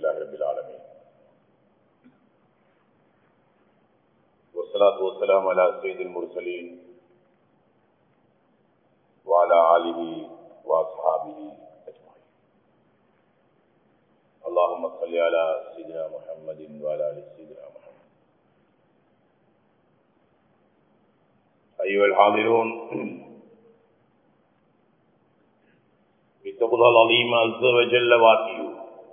لله رب العالمين والصلاة والسلام على سيد المرسلين وعلى آله وأصحابه أجمعين اللهم صل على سيدنا محمد وعلى آل سيدنا محمد أيها الحاضرون اتقوا الله العظيم عز وجل واتيوه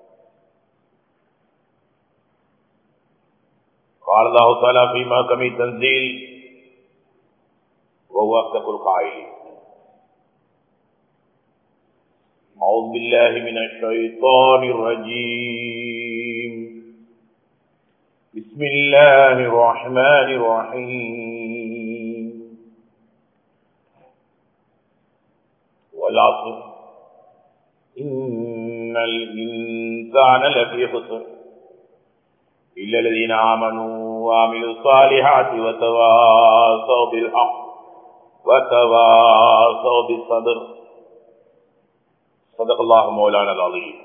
قال الله تعالى فيما كمي تنزيل وهو أصدق القائلين أعوذ بالله من الشيطان الرجيم بسم الله الرحمن الرحيم والعصر إن الإنسان لفي خسر إلا الذين آمنوا وعملوا الصالحات وتواصوا بالحق وتواصوا بالصبر صدق الله مولانا العظيم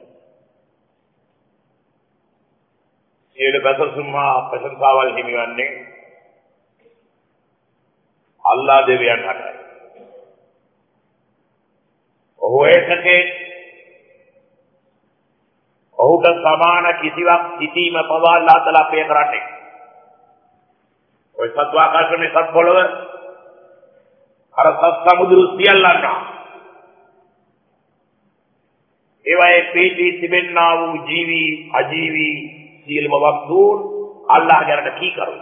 ಏಳು ಬೆಸರ್ ಸಿಂಹ ಪ್ರಶಂಸಾವಾಲ್ ಹಿಮಿವನ್ನೇ අල්ලා දෙවියන් හටයි. ඔහු ඒසකේ ඔහුට සමාන කිසිවක් සිටීම පවා අල්ලා තලා පේ කරන්නේ. ඔය සත්වාකාශනේ සත් පොළව අර සත් සමුදුරු සියල්ලන්නා ඒවායේ පීටි තිබෙන්නා වූ ජීවි අජීවි සියලුම වස්තුන් අල්ලාහ ගැනට කී කරු.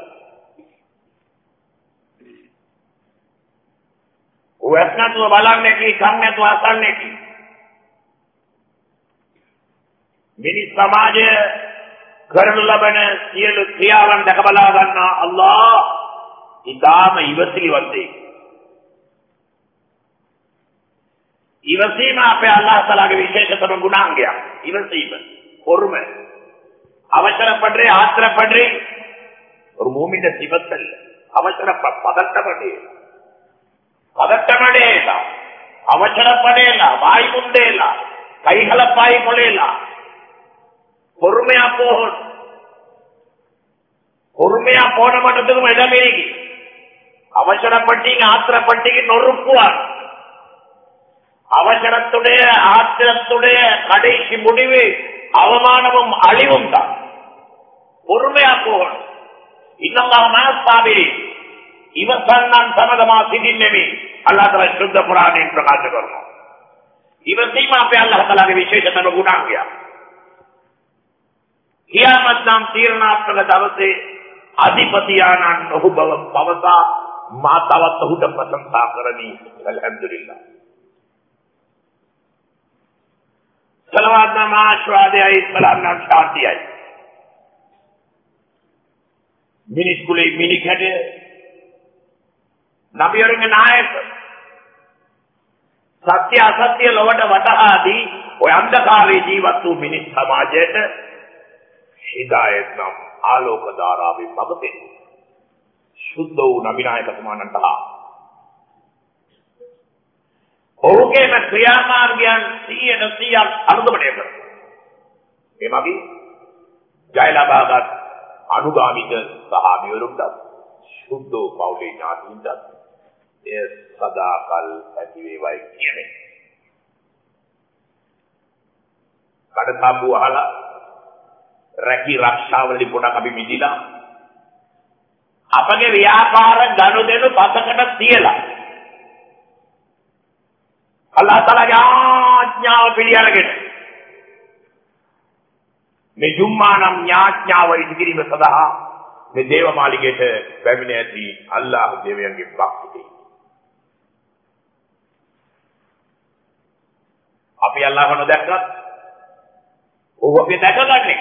ඔයස් නැතුව බලන්නේ කී කන් නැතුව අසන්නේ කී. මිනිස් සමාජය කරනු ලබන සියලු ක්‍රියාවන් දැක බලා ගන්නා අල්ලාහ ඊටාම ඉවසිලිවන්තයි. ඉවසීම අපේ අල්ලාහ් තලාගේ විශේෂතම ගුණාංගයක්. ඉවසීම, பொறுமை. அவசரப்படுறே ஆத்திரப்படுறே ஒரு மூமிட சிவத்தல்ல அவசர பதட்டப்படே பதட்டமடே இல்ல அவசரப்படே இல்ல வாய் முண்டே இல்ல கைகளை பாய் கொள்ளையில பொறுமையா போகணும் பொறுமையா போன மட்டத்துக்கும் இடமே அவசரப்பட்டீங்க ஆத்திரப்பட்டீங்க நொறுக்குவார் அவசரத்துடைய ஆத்திரத்துடைய கடைசி முடிவு அவமானமும் அழிவும் தான் பொறுமையா போகணும் இன்னொரு இவசன் நான் சமதமா சிதின்னவி அல்லா தலா शुद्ध पुराण प्रकाश करना इवसीमा पे अल्लाह तला के विशेष गुणा गया කියාමත් නම් තීරණාත්මක දවසේ අධිපතියාණන් ඔහු බව පවසා මා තවත් ඔහුට ප්‍රශංසා කරමි අල්හම්දුලිල්ලා සලවාත් නම් ආශ්වාදයයි සලාම් නම් ශාන්තියයි මිනිස් කුලේ මිනිස් හැඩය නබියරුන්ගේ නායක සත්‍ය අසත්‍ය ලොවට වටහාදී ඔය අන්ධකාරයේ ජීවත් වූ මිනිස් සමාජයට හිදායත් නම් ආලෝක ධාරාවෙන් මගපෙන් සුද්ධ වූ නබිනායකතුමාණන්ට ඔහුගේම ක්‍රියාමාර්ගයන් සියයට සියක් අනුගමනය කර එමගින් ජය ලබාගත් අනුගාමික සහාමිවරුන්ටත් සුද්ධ වූ පවුලේ ඥාතීන්ටත් එය සදාකල් ඇති වේවයි කියන්නේ කඩතාපු අහලා රැකී රක්ෂාවලදී පොඩක් අපි මිදිලා අපගේ ව්‍යාපාර ගනුදෙනු පසකට තියලා අල්ලාහ් තාලාගේ ආඥාව පිළිඅරගෙන මේ ජුම්මා නම් ඥාඥාව ඉදිරිම සඳහා මේ දේව මාලිගයට පැමිණ ඇති අල්ලාහ් දේවයන්ගේ භක්තිය අපි අල්ලාහ් නොදැක්කත් ඔහු අපි දැකගන්නේ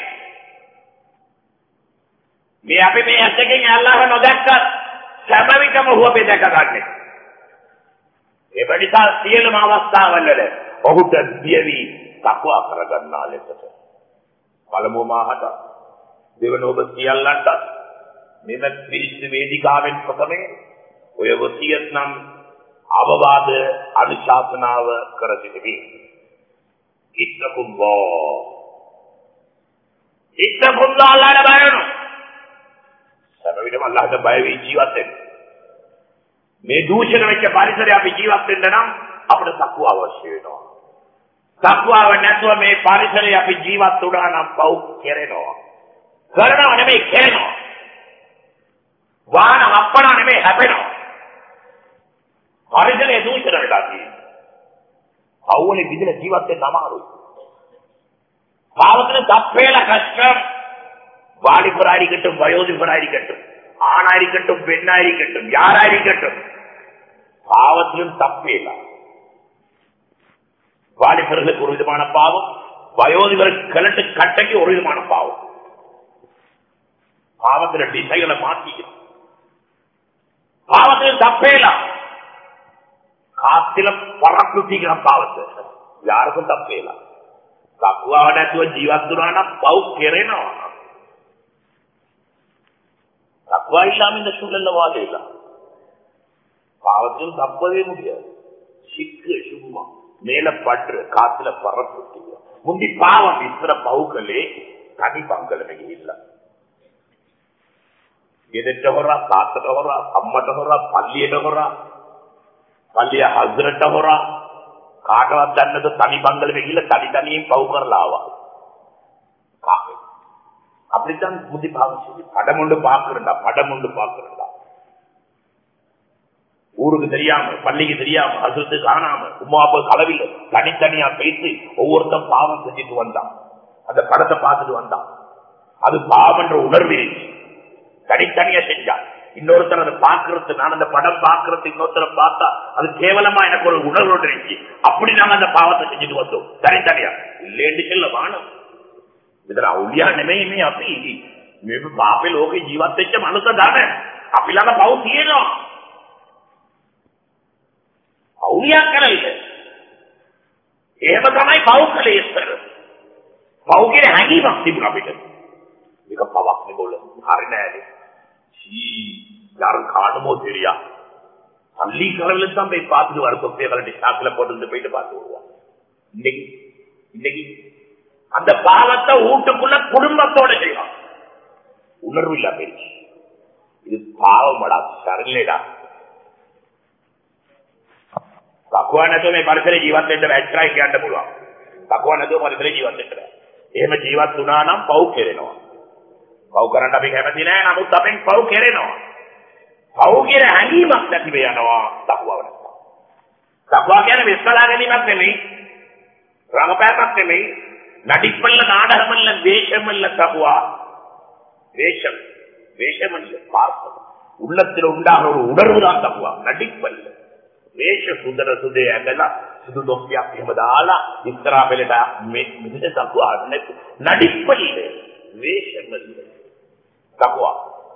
මේ අපි මේ ඇත්තකින් අල්ලාහ නොදැක්කත් සෑම විටම ඔහු අපි දැකගන්නේ ඒ නිසා සියලුම අවස්ථාවල ඔහුට දියවි තක්වා කරගන්නා ලෙසට පළමුව මාහට දෙවන ඔබ සියල්ලන්ට මෙම ක්‍රිස්තු වේදිකාවෙන් ප්‍රථමයෙන් ඔය වසියත් නම් අවවාද අනුශාසනාව කර සිටිමි. ඉත්තකුම්බෝ මුදා අල්ලාට බය වෙනවා. හැම විටම අල්ලාහට බය වෙයි ජීවත් වෙන්න. මේ දූෂණ වෙච්ච පරිසරය අපි ජීවත් වෙන්න නම් අපිට තක්ව අවශ්‍ය වෙනවා. තක්වාව නැතුව මේ පරිසරය අපි ජීවත් වුණා නම් පව් කෙරෙනවා. කරනවා නෙමෙයි කෙරෙනවා. වාහන අප්පනා නෙමෙයි හැපෙනවා. පරිසරයේ දූෂණ වෙලා තියෙනවා. පව්වලේ විදින ජීවත් වෙන්න අමාරුයි. பாவத்துல தப்பேல கஷ்டம் வாலிபரா இருக்கட்டும் வயோதிபரா இருக்கட்டும் ஆணா இருக்கட்டும் பெண்ணா இருக்கட்டும் யாரா இருக்கட்டும் பாவத்திலும் தப்பேல வாலிபர்களுக்கு ஒரு விதமான பாவம் வயோதிபருக்கு கிழட்டு கட்டைக்கு ஒரு விதமான பாவம் பாவத்துல திசைகளை மாத்திக்கணும் பாவத்திலும் தப்பேலாம் කාත්තිල පරක්කු තිකන පාවත යාරකුන් තප්පේලා තක්වාව නැතුව ජීවත් වුණා නම් පව් කෙරෙනවා தக்குவா இல்லாம இந்த சூழல்ல வாழல பாவத்தில் தப்பவே முடியாது சிக்கு சும்மா மேல பற்று காத்துல பரப்பு முந்தி பாவம் இத்தர பவுக்களே தனி பங்களிமை இல்லை ගෙදෙට්ට හොරා තාත්තට හොරා අම්මට හොරා පල්ලියට හොරා පල්ලිය හස්රට හොරා කාටවත් දන්නද තනි බංගලෙ ගිහිල්ලා තනි තනියෙන් පව් කරලා ආවා කාපේ அப்படித்தான் புத்தி பாவம் படமுண்டு பாக்குறா படமுண்டு பாக்குறா ஊருக்கு தெரியாம பள்ளிக்கு தெரியாம அசுத்து காணாம உமா அப்பா கலவில் தனித்தனியா பேசி ஒவ்வொருத்தன் பாவம் செஞ்சுட்டு வந்தான் அந்த படத்தை பார்த்துட்டு வந்தான் அது பாவம் என்ற உணர்வு இருந்துச்சு தனித்தனியா செஞ்சான் இன்னொருத்தர் அதை பாக்குறது நான் அந்த படம் பாக்குறது இன்னொருத்தரை பார்த்தா அது கேவலமா எனக்கு ஒரு உணர்வு இருந்துச்சு அப்படி நாங்க அந்த பாவத்தை செஞ்சுட்டு வந்தோம் தனித்தனியா இல்லேன்னு சொல்ல வானம் විතර අවුලියා නෙමෙයි මේ අපි මේ පාපේ ලෝකේ ජීවත් වෙච්ච මනුස්ස ධන අපි ළඟ පව් තියෙනවා අවුලියා කරයිද එහෙම තමයි පව් කළේ ඉස්සර පව් කියන හැඟීමක් තිබුණා අපිට මේක පවක් නෙබොල හරි නෑනේ සී யாரும் காணுமோ தெரியா பள்ளி கலவுல தான் போய் பார்த்துட்டு வர கொப்பைய கலட்டி சாக்குல போட்டு போயிட்டு பார்த்து வருவான் இன்னைக்கு இன்னைக்கு அந்த பாவத்தை வீட்டுக்குள்ள குடும்பத்தோட செய்யலாம் உணர்வு இல்ல போயிடுச்சு இது பாவமடா சரலேடா තකුවා නැතුව මේ පරිසරේ ජීවත් වෙන්න බැච්චරයි කියන්න පුළුවන්. තකුවා නැතුව පරිසරේ ජීවත් වෙන්න බෑ. එහෙම ජීවත් වුණා නම් පව් කෙරෙනවා. පව් කරන්න අපි කැමති නෑ නමුත් අපෙන් පව් කෙරෙනවා. පව් කියන හැඟීමක් නැතිව යනවා තකුවාව නැත්නම්. තකුවා කියන්නේ විශ්වලා ගැනීමක් නෙමෙයි. රඟපෑමක් නෙමෙයි. நடிப்பல்ல நாடகமல்ல வேஷமல்ல தகுவா வேஷம் வேஷமல்ல பார்ப்பது உள்ளத்தில் உண்டாக ஒரு உணர்வு தான் தகுவா நடிப்பல்ல வேஷ சுதர சுதே அதெல்லாம் සුදු දොස්තියක් එහෙම දාලා ඉස්සරහා පෙළට මෙහෙට දක්වා නඩිප්පල්ල වේශමල්ල தக்குவா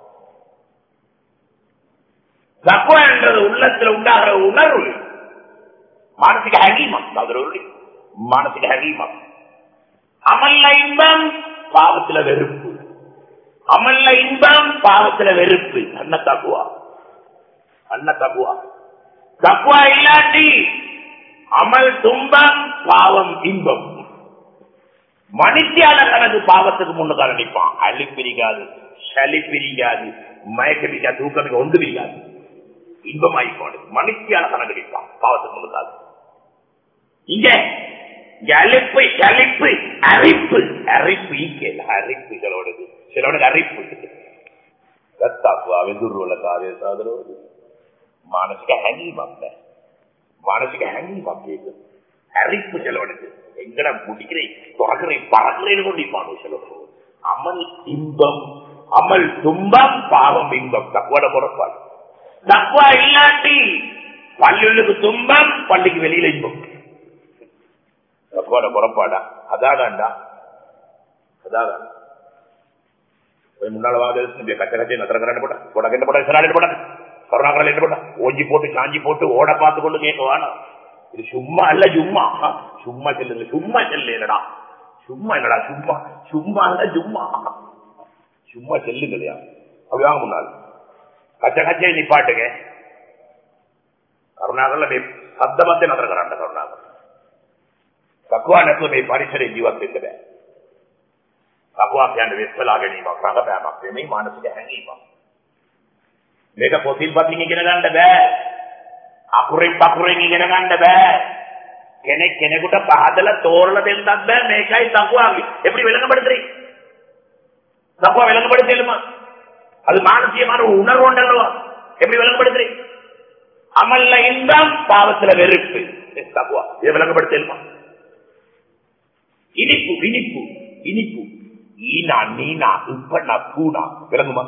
தக்குவா என்றது உள்ளத்தில் உண்டாகிற உணர்வு மானசிக ஹகீமம் அதனுடைய மானசிக ஹகீமம் அமல்ல இன்பம் பாவத்துல வெறுப்பு அமல்ல இன்பம் பாவத்துல வெறுப்பு அண்ண தக்குவா அண்ண தக்குவா தக்குவா இல்லாட்டி அமல் துன்பம் பாவம் இன்பம் மனுஷியால கணக்கு பாவத்துக்கு முன்னுக்கார நிற்பான் அழி பிரிக்காது சளி பிரிக்காது மயக்க பிரிக்காது தூக்கம் ஒன்று பிரிக்காது இன்பமாயி போனது மனுஷியால கணக்கு நிற்பான் பாவத்துக்கு முன்னுக்காது இங்க அழிப்பு சலிப்பு அரிப்பு அரிப்பு ஈக்கல அரிப்பு சிலோடது சிலோட அரிப்பு வெந்துருவல காரிய சாதனோடு මානසික හැඟීමක් නෑ මානසික හැඟීමක් ඒක අරිප්පු செலவனுக்கு எங்கட முடிக்கிறே துறக்கிறே பறக்கிறேன்னு கொண்டு இப்பானு செலவு அமல் இன்பம் அமல் துன்பம் பாவம் இன்பம் தக்குவாட புறப்பாடு தக்குவா இல்லாட்டி பள்ளிகளுக்கு துன்பம் பள்ளிக்கு வெளியில இன்பம் தக்குவாட புறப்பாடா அதாடாண்டா அதாதான் போய் முன்னால வாங்க கச்ச கச்சை நத்திர கரண்டு போட்டா போட கெண்ட போட்டா சிறாடு போட்டா கருணாகரன் என்ன பண்ண ஓஞ்சி போட்டு சாஞ்சி போட்டு ஓட பார்த்து கொண்டு கேட்கவானா இது சும்மா இல்ல சும்மா சும்மா செல்லுங்க சும்மா செல்லு என்னடா சும்மா என்னடா சும்மா சும்மா இல்ல சும்மா சும்மா செல்லுங்க இல்லையா அப்படி வாங்க முன்னாள் கச்ச கச்சை நிப்பாட்டுங்க கருணாகரன் சத்த மத்திய நகரகராண்ட கருணாகரன் தக்குவா நெத்து மே பரிசரை ஜீவத்திருக்கிற තකුවා කියන්නේ වෙස්සලා ගැනීමක් රඟපෑමක් නෙමෙයි මානසික හැඟීමක්. මේක පොතින් පතින් ඉගෙන ගන්න බෑ. අකුරෙන් පකුරෙන් ඉගෙන ගන්න බෑ. කෙනෙක් කෙනෙකුට පහදලා තෝරලා දෙන්නත් බෑ මේකයි தக்குவாங்க எப்படி விளங்கப்படுத்துறீங்க தக்குவா விளங்கப்படுத்தலுமா அது மானசியமான ஒரு உணர்வு உண்டல்லவா எப்படி விளங்கப்படுத்துறீங்க அமல்ல இன்பம் பாவத்துல வெறுப்பு தக்குவா இதை விளங்கப்படுத்தலுமா இனிப்பு இனிப்பு இனிப்பு ஈனா நீனா இப்பண்ணா பூனா விளங்குமா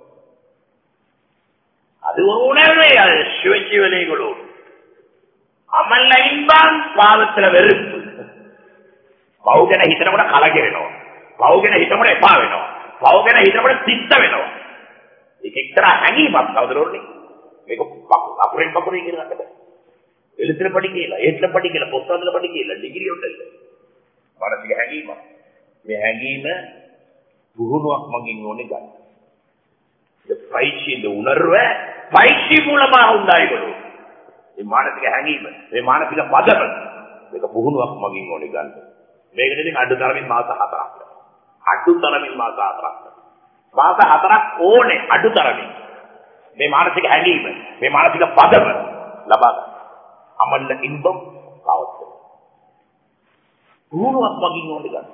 அது ஒரு உணர்வே அது சிவஜீவனைகளோடு අමල්ල ඉන්බන් පාවත්තල වෙරුප්පු. පව් ගැන හිතනකොට කලකිරෙනවා. පව් ගැන හිතනකොට එපා වෙනවා. පව් ගැන හිතනකොට සිද්ධ වෙනවා. ඒක එක්තරා හැඟීමක් කවුරුරෝනේ. මේක අපරෙන් පපුරේ කියන ගන්න බෑ. எழுத்துல படிக்கல ஏட்ல படிக்கல புத்தகத்துல படிக்கல டிகிரி ஒன்றும் இல்லை மனசுக்கு හැඟීමක්. මේ හැඟීම පුහුණුවක් මගින් ඕනේ ගන්න. இந்த பயிற்சி இந்த உணர்வை பயிற்சி மூலமாக உண்டாயிக்கணும் මේ මානසික හැඟීම මේ මානසික පදම මේක පුහුණුවක් මගින් ඕනේ ගන්න. මේකට ඉතින් අඩු තරමින් මාස හතරක්. අඩු තරමින් මාස හතරක්. මාස හතරක් ඕනේ අඩු තරමින්. මේ මානසික හැඟීම මේ මානසික පදම ලබා ගන්න. අමල්ල ඉන්බම් පවත්ත. පුහුණුවක් මගින් ඕනේ ගන්න.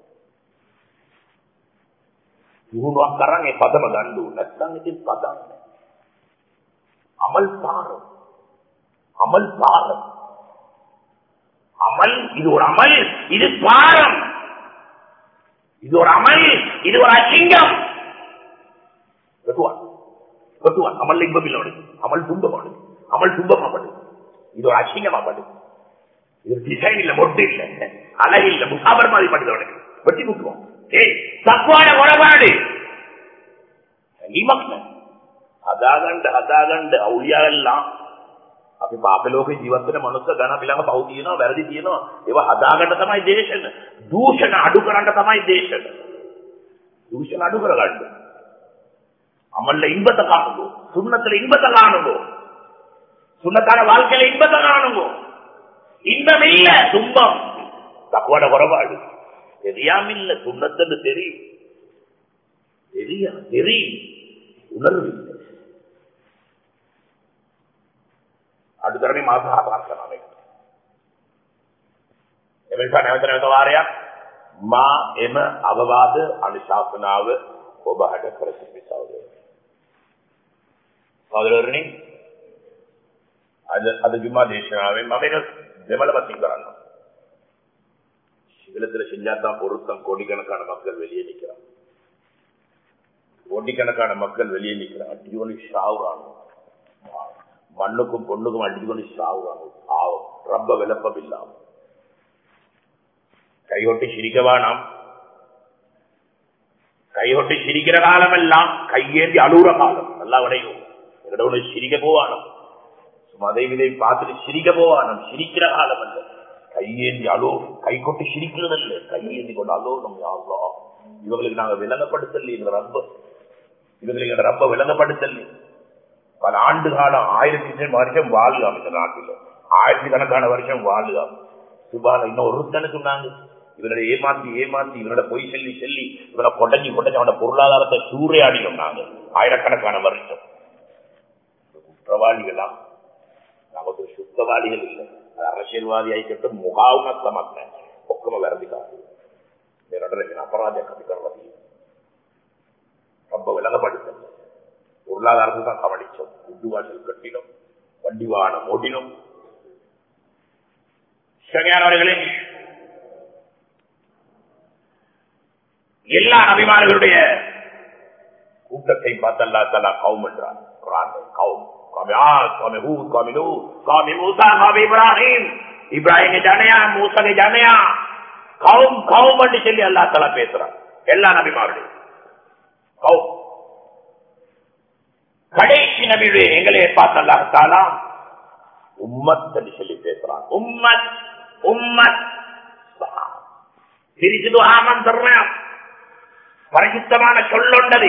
පුහුණුවක් කරන් ඒ පදම ගන්න ඕනේ. නැත්නම් ඉතින් පදම් නැහැ. අමල් පාරම அமல் பாரம் அமல் இது ஒரு அமல் இது பாரம் இது ஒரு அமல் இது ஒரு அசிங்கம் வெட்டுவான் வெட்டுவான் அமல் இன்பம் இல்லை அவனுக்கு அமல் துன்பமானது அமல் துன்பமாப்படு இது ஒரு அசிங்கமாப்படு இது டிசைன் இல்ல மொட்டு இல்ல அழகு இல்ல முகாபர் மாதிரி படுது அவனுக்கு வெட்டி முட்டுவான் ஏய் தப்பான உடபாடு හදාගන්න හදාගන්න අවුලියාල්ලා අපි පාප ලෝකේ ජීවත් වෙන මනුස්ස ගණ අපි ළඟ පව් තියෙනවා වැරදි තියෙනවා ඒවා හදාගන්න තමයි දේශන දූෂණ අඩු කරන්න තමයි දේශන දූෂණ අඩු කරගන්න அமல்ல இன்பத்தை காணுங்கோ சுண்ணத்துல இன்பத்தை காணுங்கோ சுண்ணத்தான வாழ்க்கையில இன்பத்தை காணுங்கோ இன்பம் இல்ல துன்பம் தக்குவாட குறைபாடு தெரியாம இல்ல சுண்ணத்துன்னு தெரியும் தெரியா தெரியும் உணர்வு இல்லை අඩුතරමේ මාස හතරක් කරනවා මේක. එමෙන්සා නැවත නැවත වාරයක් මා එම අවවාද අනුශාසනාව ඔබට කර සිටිසවද. සහෝදරනි අද අද ජුමා දේශනාවෙන් මම එක දෙමළ වශයෙන් කරනවා. சிங்களத்தில் செஞ்சாதான் பொருத்தம் கோடிக்கணக்கான மக்கள் வெளியே நிற்கிறான் கோடிக்கணக்கான மக்கள் வெளியே நிற்கிறான் அடியோனி ஷாவுறானோ மண்ணுக்கும் பொண்ணுக்கும் அடிக்கொண்டு சாவுறாங்க பாவம் ரொம்ப விளப்பம் இல்லாம கையொட்டி சிரிக்கவா நாம் கையொட்டி சிரிக்கிற காலம் எல்லாம் கையேந்தி அழுகுற காலம் நல்லா விடையும் எங்கட ஒண்ணு சிரிக்க போவானம் சும்மா அதை இதை பார்த்துட்டு சிரிக்க போவானம் சிரிக்கிற காலம் அல்ல கையேந்தி அலோ கை கொட்டி சிரிக்கிறது அல்ல கையேந்தி கொண்டு அலோ நம்ம யாவா இவங்களுக்கு நாங்க விளங்கப்படுத்தல எங்க ரப்ப இவங்களுக்கு எங்க ரப்ப விளங்கப்படுத்தல பல ஆண்டு காலம் ஆயிரத்தி வருஷம் வாழ்காம் இந்த நாட்டில் ஆயிரத்தி கணக்கான வருஷம் வாழ்காம் சுபால இன்னும் ஒருத்தனை சொன்னாங்க இவனோட ஏமாத்தி ஏமாத்தி இவனோட பொய் சொல்லி சொல்லி இவனை கொடைஞ்சி கொடைஞ்சி அவனோட பொருளாதாரத்தை சூறையாடினோம் நாங்க ஆயிரக்கணக்கான வருஷம் குற்றவாளிகளா நாங்க ஒரு சுத்தவாளிகள் இல்லை அது அரசியல்வாதி ஆயிக்கட்டும் முகாவுமத்த மக்கள் ஒக்கம விரதி காட்டு அபராத கவிக்கிறவதி ரொம்ப விளங்கப்படுத்தல் பொருளாதாரத்தை தான் கவனிச்சோம் குண்டு வாசல் கட்டினோம் வண்டி வாகனம் ஓட்டினோம் சரியானவர்களே எல்லா அபிமானிகளுடைய கூட்டத்தை பார்த்தல்லா தலா கவும் என்றார் கவும் இப்ராஹிம் ஜானையா மூசனை ஜானையா கவும் கவும் என்று சொல்லி அல்லா தலா பேசுறான் எல்லா நபிமாருடைய கவும் கடைசி நபியுடைய எங்களையே பார்த்து அல்லாஹாலா உம்மத் என்று சொல்லி பேசுறான் உம்மத் உம்மத் பிரிச்சுது ஆமன் சொல்றேன் பரிசுத்தமான சொல்லொண்டது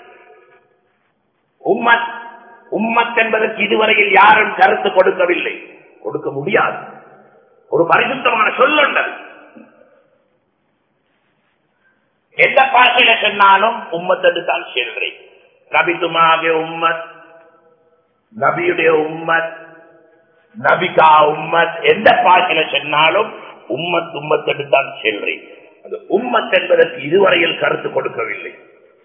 உம்மத் உம்மத் என்பதற்கு இதுவரையில் யாரும் கருத்து கொடுக்கவில்லை கொடுக்க முடியாது ஒரு பரிசுத்தமான சொல்லொண்டது எந்த பாஷையில சொன்னாலும் உம்மத்தது தான் செல்றேன் நபி துமாகிய உம்மத் நபியுடைய உம்மத் நபிகா உம்மத் எந்த பாஷையில சொன்னாலும் உம்மத் உம்மத்தது தான் செல்றேன் அந்த உம்மத் என்பதற்கு இதுவரையில் கருத்து கொடுக்கவில்லை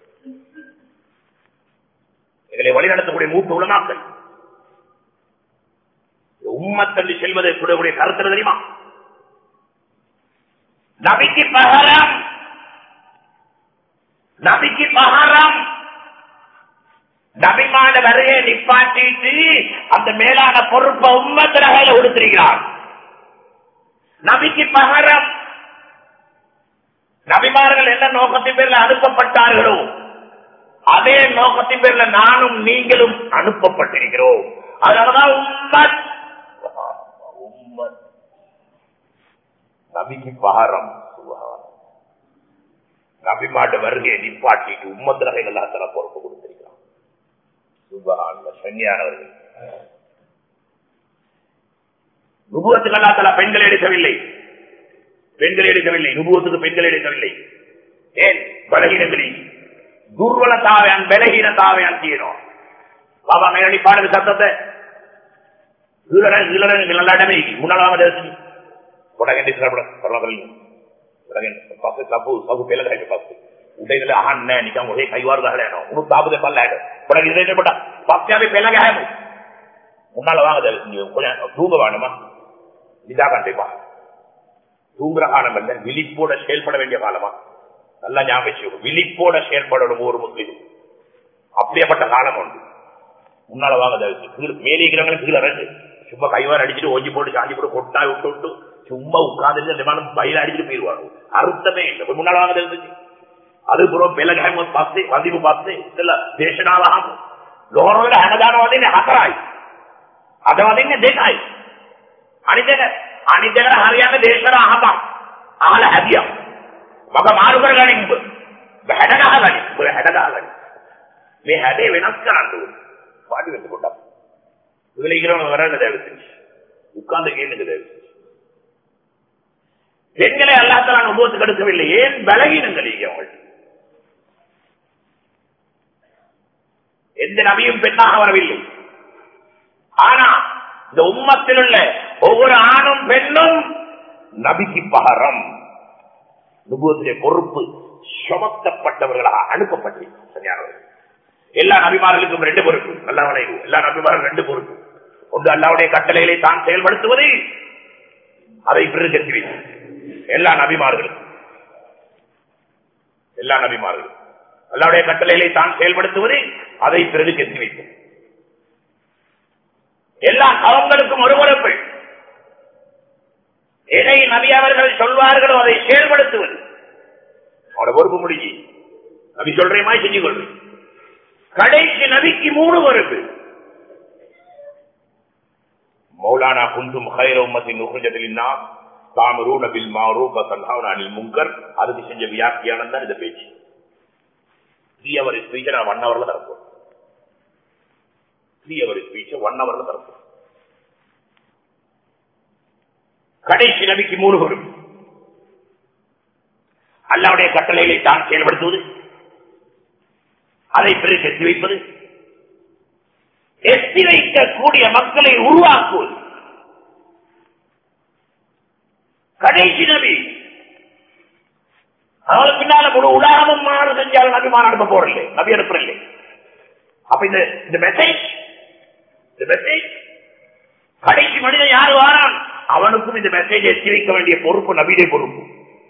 இதை வழிநடத்தக்கூடிய மூத்த உலமாக்கள் உம்மத் என்று செல்வதை கூடக்கூடிய கருத்து தெரியுமா நபிக்கு பகரம் நபிக்கு பகரம் நபிமான வரைய நிப்பாட்டிட்டு அந்த மேலான பொறுப்பை உம்மத்தில கையில கொடுத்திருக்கிறார் நபிக்கு பகரம் நபிமார்கள் என்ன நோக்கத்தின் பேர்ல அனுப்பப்பட்டார்களோ அதே நோக்கத்தின் பேர்ல நானும் நீங்களும் அனுப்பப்பட்டிருக்கிறோம் அதனாலதான் உம்மத் உம்மத் நபிக்கு பகரம் நபிமாட்ட வருகையை நிப்பாட்டிட்டு உம்மத்திரகை எல்லா தர பொறுப்பு கொடுத்திருக்கிறான் சுபகான சன்னியானவர்கள் நுபுவத்துக்கு அல்லா தலா பெண்கள் எடுக்கவில்லை பெண்கள் எடுக்கவில்லை நுபுவத்துக்கு பெண்கள் எடுக்கவில்லை ஏன் பலகீனங்களில் துர்வல தாவையான் பலகீன தாவையான் செய்யணும் பாபா மேலடி பாடுது சத்தத்தை இளடமே முன்னாளாம உடகண்டி පස්සේ සබු සබු පෙළ ගහන්න පස්සේ උඩ ඉඳලා අහන්නේ නැහැ නිකන් ඔහේ කයිවාර ගහලා යනවා උණු තාපු දෙපල්ලට පොඩ ඉඳලා පොඩ පස්සේ අපි පෙළ ගහමු முன்னால வாங்க கொஞ்சம் தூங்க வேணுமா இதா கண்டிப்பா தூங்குற காலம் அல்ல விழிப்போட செயல்பட வேண்டிய காலமா நல்லா ஞாபகம் விழிப்போட செயல்படணும் ஒரு முஸ்லீம் அப்படியேப்பட்ட காலம் உண்டு முன்னால வாங்க மேலே இருக்கிறவங்களும் கீழே ரெண்டு சும்மா கைவார் அடிச்சுட்டு ஓஞ்சி போட்டு சாஞ்சி போட்டு கொட்டா விட்டு விட்டு சும்மா உட்கார்ந்து விமானம் பயில அடிச்சுட்டு போயிருவாங்க அர்த்தமே இல்லை முன்னால வாங்க இருந்துச்சு அதுபுறம் பெலகாயம் பார்த்து வந்திப்பு பார்த்து இல்ல தேசனாலாம் ලෝරවල හැමදාම වදින්නේ හතරයි. අද වදින්නේ දෙකයි. අනිත් එක අනිත් එකට හරියන්නේ දේශන අහපන්. අහලා හැදියා. මග මාරු කරගනින් උඹ. හැඩ ගහගනි. උඹ හැඩ ගහගනි. මේ හැඩේ වෙනස් කරන්න ඕනේ. වාඩි වෙන්න පොඩ්ඩක්. இதுல இருக்கிறவங்க வராங்க தயவு செஞ்சு உட்கார்ந்து கேளுங்க தயவு செஞ்சு பெண்களை அல்லாத்தால அனுபவத்துக்கு எடுக்கவில்லை ஏன் பலகீனங்கள் அவங்கள் எந்த நபியும் பெண்ணாக வரவில்லை ஆனா இந்த உம்மத்தில் உள்ள ஒவ்வொரு ஆணும் பெண்ணும் நபிக்கு பகரம் நுபுவத்திலே பொறுப்பு சுமத்தப்பட்டவர்களாக அனுப்பப்பட்டிருக்கிறார்கள் எல்லா நபிமார்களுக்கும் ரெண்டு பொறுப்பு அல்லாவுடைய எல்லா நபிமாரும் ரெண்டு பொறுப்பு ஒன்று அல்லாவுடைய கட்டளைகளை தான் செயல்படுத்துவது அதை பிறகு எல்லா நபிமார்களும் எல்லா நபிமார்களும் அல்லாவுடைய கட்டளைகளை தான் செயல்படுத்துவது அதை பிறகு கெத்தி வைக்கும் எல்லா அவங்களுக்கும் ஒரு பொறுப்பு எதை நபி அவர்கள் சொல்வார்களோ அதை செயல்படுத்துவது அவனோட பொறுப்பு முடிஞ்சு நபி சொல்றேமா செஞ்சு கொள்றேன் கடைசி நபிக்கு மூணு பொறுப்பு மௌலானா குந்தும் ஹைர உம்மத்தின் உகஞ்சதிலின்னா தாமரூன பில் மாரூப சன்ஹாவன அனில் முங்கர் அதுக்கு செஞ்ச வியாக்கியானம் தான் இந்த பேச்சு த்ரீ அவர் ஸ்பீச்சை நான் ஒன் ஹவர்ல தரப்போம் த்ரீ அவர் ஸ்பீச்சை ஒன் ஹவர்ல தரப்போம் கடைசி நபிக்கு மூணு பொறுப்பு அல்லாவுடைய கட்டளைகளை தான் செயல்படுத்துவது அதை பிறகு எத்தி வைப்பது எத்தி வைக்கக்கூடிய மக்களை உருவாக்குவது கடைசி நபி அதனால பின்னால முழு உலகமும் மாறு செஞ்சாலும் நபி மாறு அனுப்ப போறதில்லை நபி அனுப்புறதில்லை அப்ப இந்த இந்த மெசேஜ் இந்த மெசேஜ் கடைசி மனிதன் யாரு வாரான் அவனுக்கும் இந்த மெசேஜ் எத்தி வைக்க வேண்டிய பொறுப்பு நபியுடைய பொறுப்பு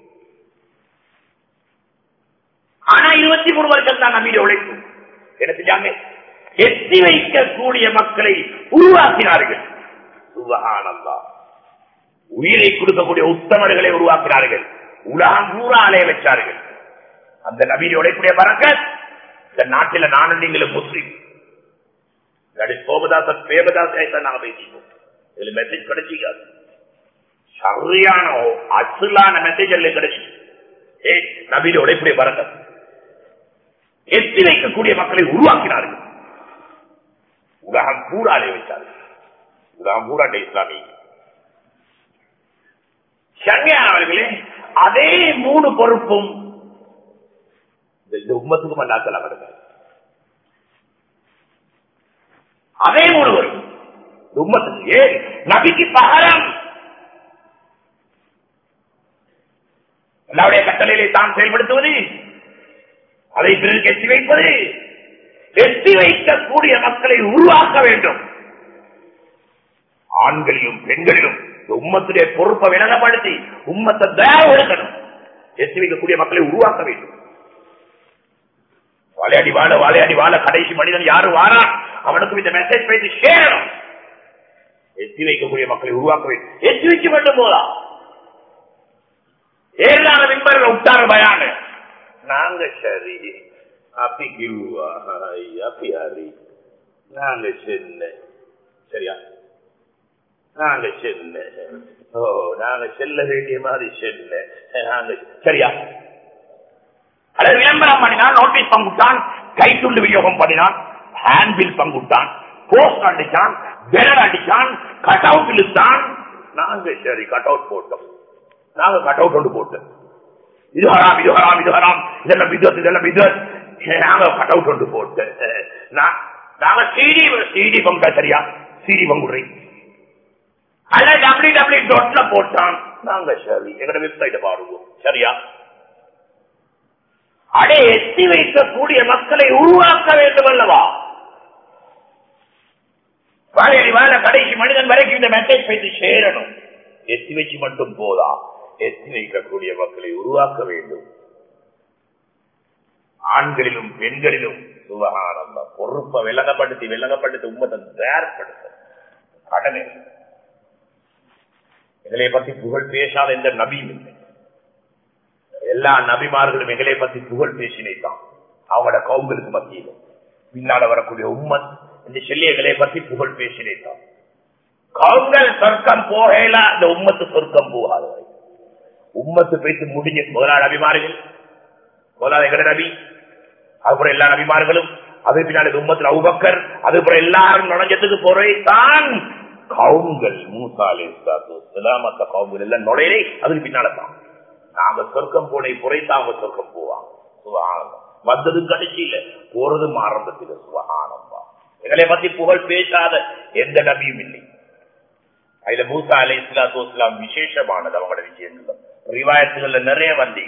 ஆனா இருபத்தி மூணு வருஷம் தான் நம்பிய உழைப்பு என்ன செஞ்சாங்க எத்தி வைக்கக்கூடிய மக்களை உருவாக்கினார்கள் சுபகானந்தா உயிரை கொடுக்கக்கூடிய உத்தமர்களை உருவாக்கினார்கள் உலகம் பூரா அலைய வச்சார்கள் அந்த நபியை உழைப்புடைய பறக்க இந்த நாட்டில நானும் நீங்களும் முஸ்லீம் சோமதாச பேமதாச நாங்க பேசிப்போம் இதுல மெசேஜ் கிடைச்சிக்காது சரியான அசுலான மெசேஜ் எல்லாம் கிடைச்சி ஏ நபியில உழைப்புடைய பறக்க எத்தி வைக்கக்கூடிய மக்களை உருவாக்கினார்கள் உலகம் பூரா அலைய வச்சார்கள் உலகம் பூரா இஸ்லாமி சங்கையானவர்களே அதே மூணு பொறுப்பும் இந்த உம்மத்துக்கும் அல்லாத்தலாம் கிடையாது அதே ஒருவர் இந்த உம்மத்துக்கு ஏன் நபிக்கு பகரம் அல்லாவுடைய கட்டளையை தான் செயல்படுத்துவது அதை பிறருக்கு எத்தி வைப்பது எத்தி வைக்கக்கூடிய மக்களை உருவாக்க வேண்டும் ஆண்களிலும் பெண்களிலும் இந்த உம்மத்துடைய பொறுப்பை விலகப்படுத்தி உம்மத்தை தயார் எடுக்கணும் எத்தி வைக்கக்கூடிய மக்களை உருவாக்க வேண்டும் வாழையாடி வாழ வாழையாடி வாழ கடைசி மனிதன் யாரு வாரான் அவனுக்கு இந்த மெசேஜ் பேசி சேரணும் எத்தி வைக்கக்கூடிய மக்களை உருவாக்க வேண்டும் எத்தி வைக்க வேண்டும் போதா ஏழான மிம்பரில் உட்டார பயான நாங்க சரி அப்பி கிவ்வா அப்பி ஹரி நாங்க சின்ன சரியா நாங்க செல்ல ஓ நாங்க செல்ல வேண்டிய மாதிரி செல்ல நாங்க சரியா அல்லது விளம்பரம் பண்ணினான் நோட்டீஸ் பங்குட்டான் கைத்துண்டு விநியோகம் பண்ணினான் ஹேண்ட்பில் பங்குட்டான் போஸ்ட் அடிச்சான் பெனர் அடிச்சான் கட் அவுட் இழுத்தான் நாங்க சரி கட் அவுட் போட்டோம் நாங்க கட் அவுட் ஒன்று போட்டோம் இது ஹராம் இது ஹராம் இது ஹராம் இதெல்லாம் விதத் இதெல்லாம் விதத் நாங்க கட் அவுட் ஒன்று போட்டு நாங்க சிடி சிடி பங்கா சரியா சிடி பங்குடுறீ அல்ல டபிள்யூ டபிள்யூ டாட்ல போட்டான் நாங்க சரி எங்களோட வெப்சைட் பாருவோம் சரியா அடே எத்தி வைக்கக்கூடிய மக்களை உருவாக்க வேண்டும் அல்லவா வாழையடி வாழ கடைசி மனிதன் வரைக்கும் இந்த மெசேஜ் பேசி சேரணும் எத்தி வச்சு மட்டும் போதா எத்தி வைக்கக்கூடிய மக்களை உருவாக்க வேண்டும் ஆண்களிலும் பெண்களிலும் சுபகானந்தம் பொறுப்பை விலகப்படுத்தி விலகப்படுத்தி உண்மத்தை தயார்படுத்த கடமை எங்களை பத்தி புகழ் பேசாத எந்த நபியும் இல்லை எல்லா நபிமார்களும் எங்களை பத்தி புகழ் பேசினைத்தான் அவங்களோட கவுங்களுக்கு மத்தியில் பின்னால வரக்கூடிய உம்மத் இந்த செல்லியங்களை பத்தி புகழ் பேசினைத்தான் கவுங்கள் சொர்க்கம் போகல அந்த உம்மத்து சொர்க்கம் போகாத உம்மத்து பேசி முடிஞ்சு முதலாளி நபிமார்கள் முதலாளி எங்கட நபி அதுபோல எல்லா நபிமார்களும் அது பின்னாடி உம்மத்தில் அவுபக்கர் அதுபோல எல்லாரும் நுழைஞ்சதுக்கு போறே தான் கவுங்கள் மூசாலே மத்த கவுங்கள் எல்லாம் நுழையிலே அதுக்கு பின்னால தான் நாங்க சொர்க்கம் போனை குறைத்தா அவங்க சொர்க்கம் போவாங்க சுகானந்தம் வந்தது கடைசியில போறதும் ஆரம்பத்தில் சுகானந்தம் எங்களை பத்தி புகழ் பேசாத எந்த நபியும் இல்லை அதுல மூசா அலை இஸ்லாத்து இஸ்லாம் விசேஷமானது அவங்களோட விஷயங்கள் ரிவாயத்துகள்ல நிறைய வந்தி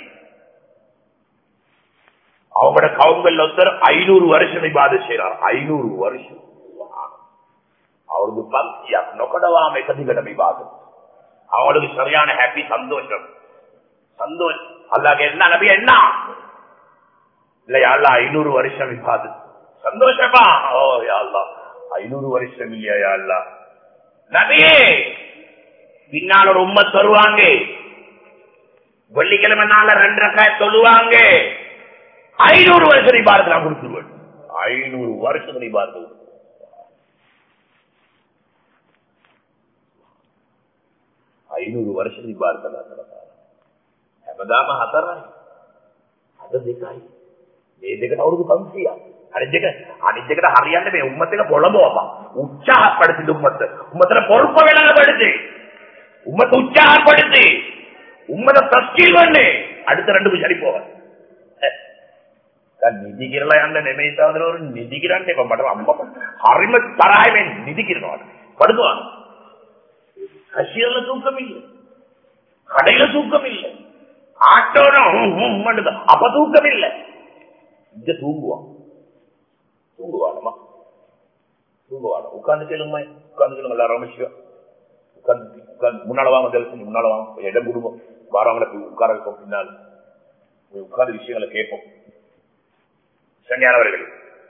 அவங்களோட கவுங்கல் ஒருத்தர் ஐநூறு வருஷம் இபாத செய்யறார் ஐநூறு வருஷம் அவருக்கு பக்தியா நொக்கடவாமை கதிகடம் விவாதம் அவங்களுக்கு சரியான ஹாப்பி சந்தோஷம் சந்தோஷம் அல்லாஹ் என்ன நபி என்ன இல்லையா அல்லா ஐநூறு வருஷம் விவாது சந்தோஷமா ஓ அல்லா ஐநூறு வருஷம் இல்லையா அல்லா நபியே பின்னால் ஒரு உண்மை தருவாங்க வெள்ளிக்கிழமை நாள ரெண்டு ரக்காய் சொல்லுவாங்க ஐநூறு வருஷம் நீ பாரத நான் கொடுத்துருவேன் ஐநூறு வருஷம் நீ பாரத ಐನೂರು ವರ್ಷ ಭಾರತದ හැමදාම හතරයි. අද දෙකයි. මේ දෙකට අවුරුදු 500ක්. අනිත් දෙක අනිත් දෙකට හරියන්න මේ උම්මත් එක පොළඹවපන්. උත්සාහப்படுத்தி උම්මත්. උම්මතට பொறுப்ப விளங்கப்படுத்து. உம்மத்தை உற்சாகப்படுத்தி உம்மத்தை தஸ்கீல் பண்ணு அடுத்த ரெண்டு சரி போவ නිදි කියලා යන්න නෙමෙයි සාදරවරු නිදි කිරන්න එපා මට අම්මා හරිම තරහයි මේ නිදි කිරනවා படுத்துவாங்க கசியர்ல தூக்கம் இல்லை கடையில தூக்கம் இல்லை ஆட்டோனும் அப்ப தூக்கம் இல்லை இங்க தூங்குவான் தூங்குவானமா தூங்குவான உட்கார்ந்து கேளுங்க உட்கார்ந்து கேளுங்க எல்லாரும் ரமேஷ்வா உட்கார்ந்து உட்கார்ந்து முன்னால வாங்க தரிசனம் முன்னால வாங்க இடம் கொடுப்போம் வாரவங்களை உட்கார வைப்போம் பின்னால் உட்கார்ந்து விஷயங்களை கேட்போம் சன்னியானவர்கள்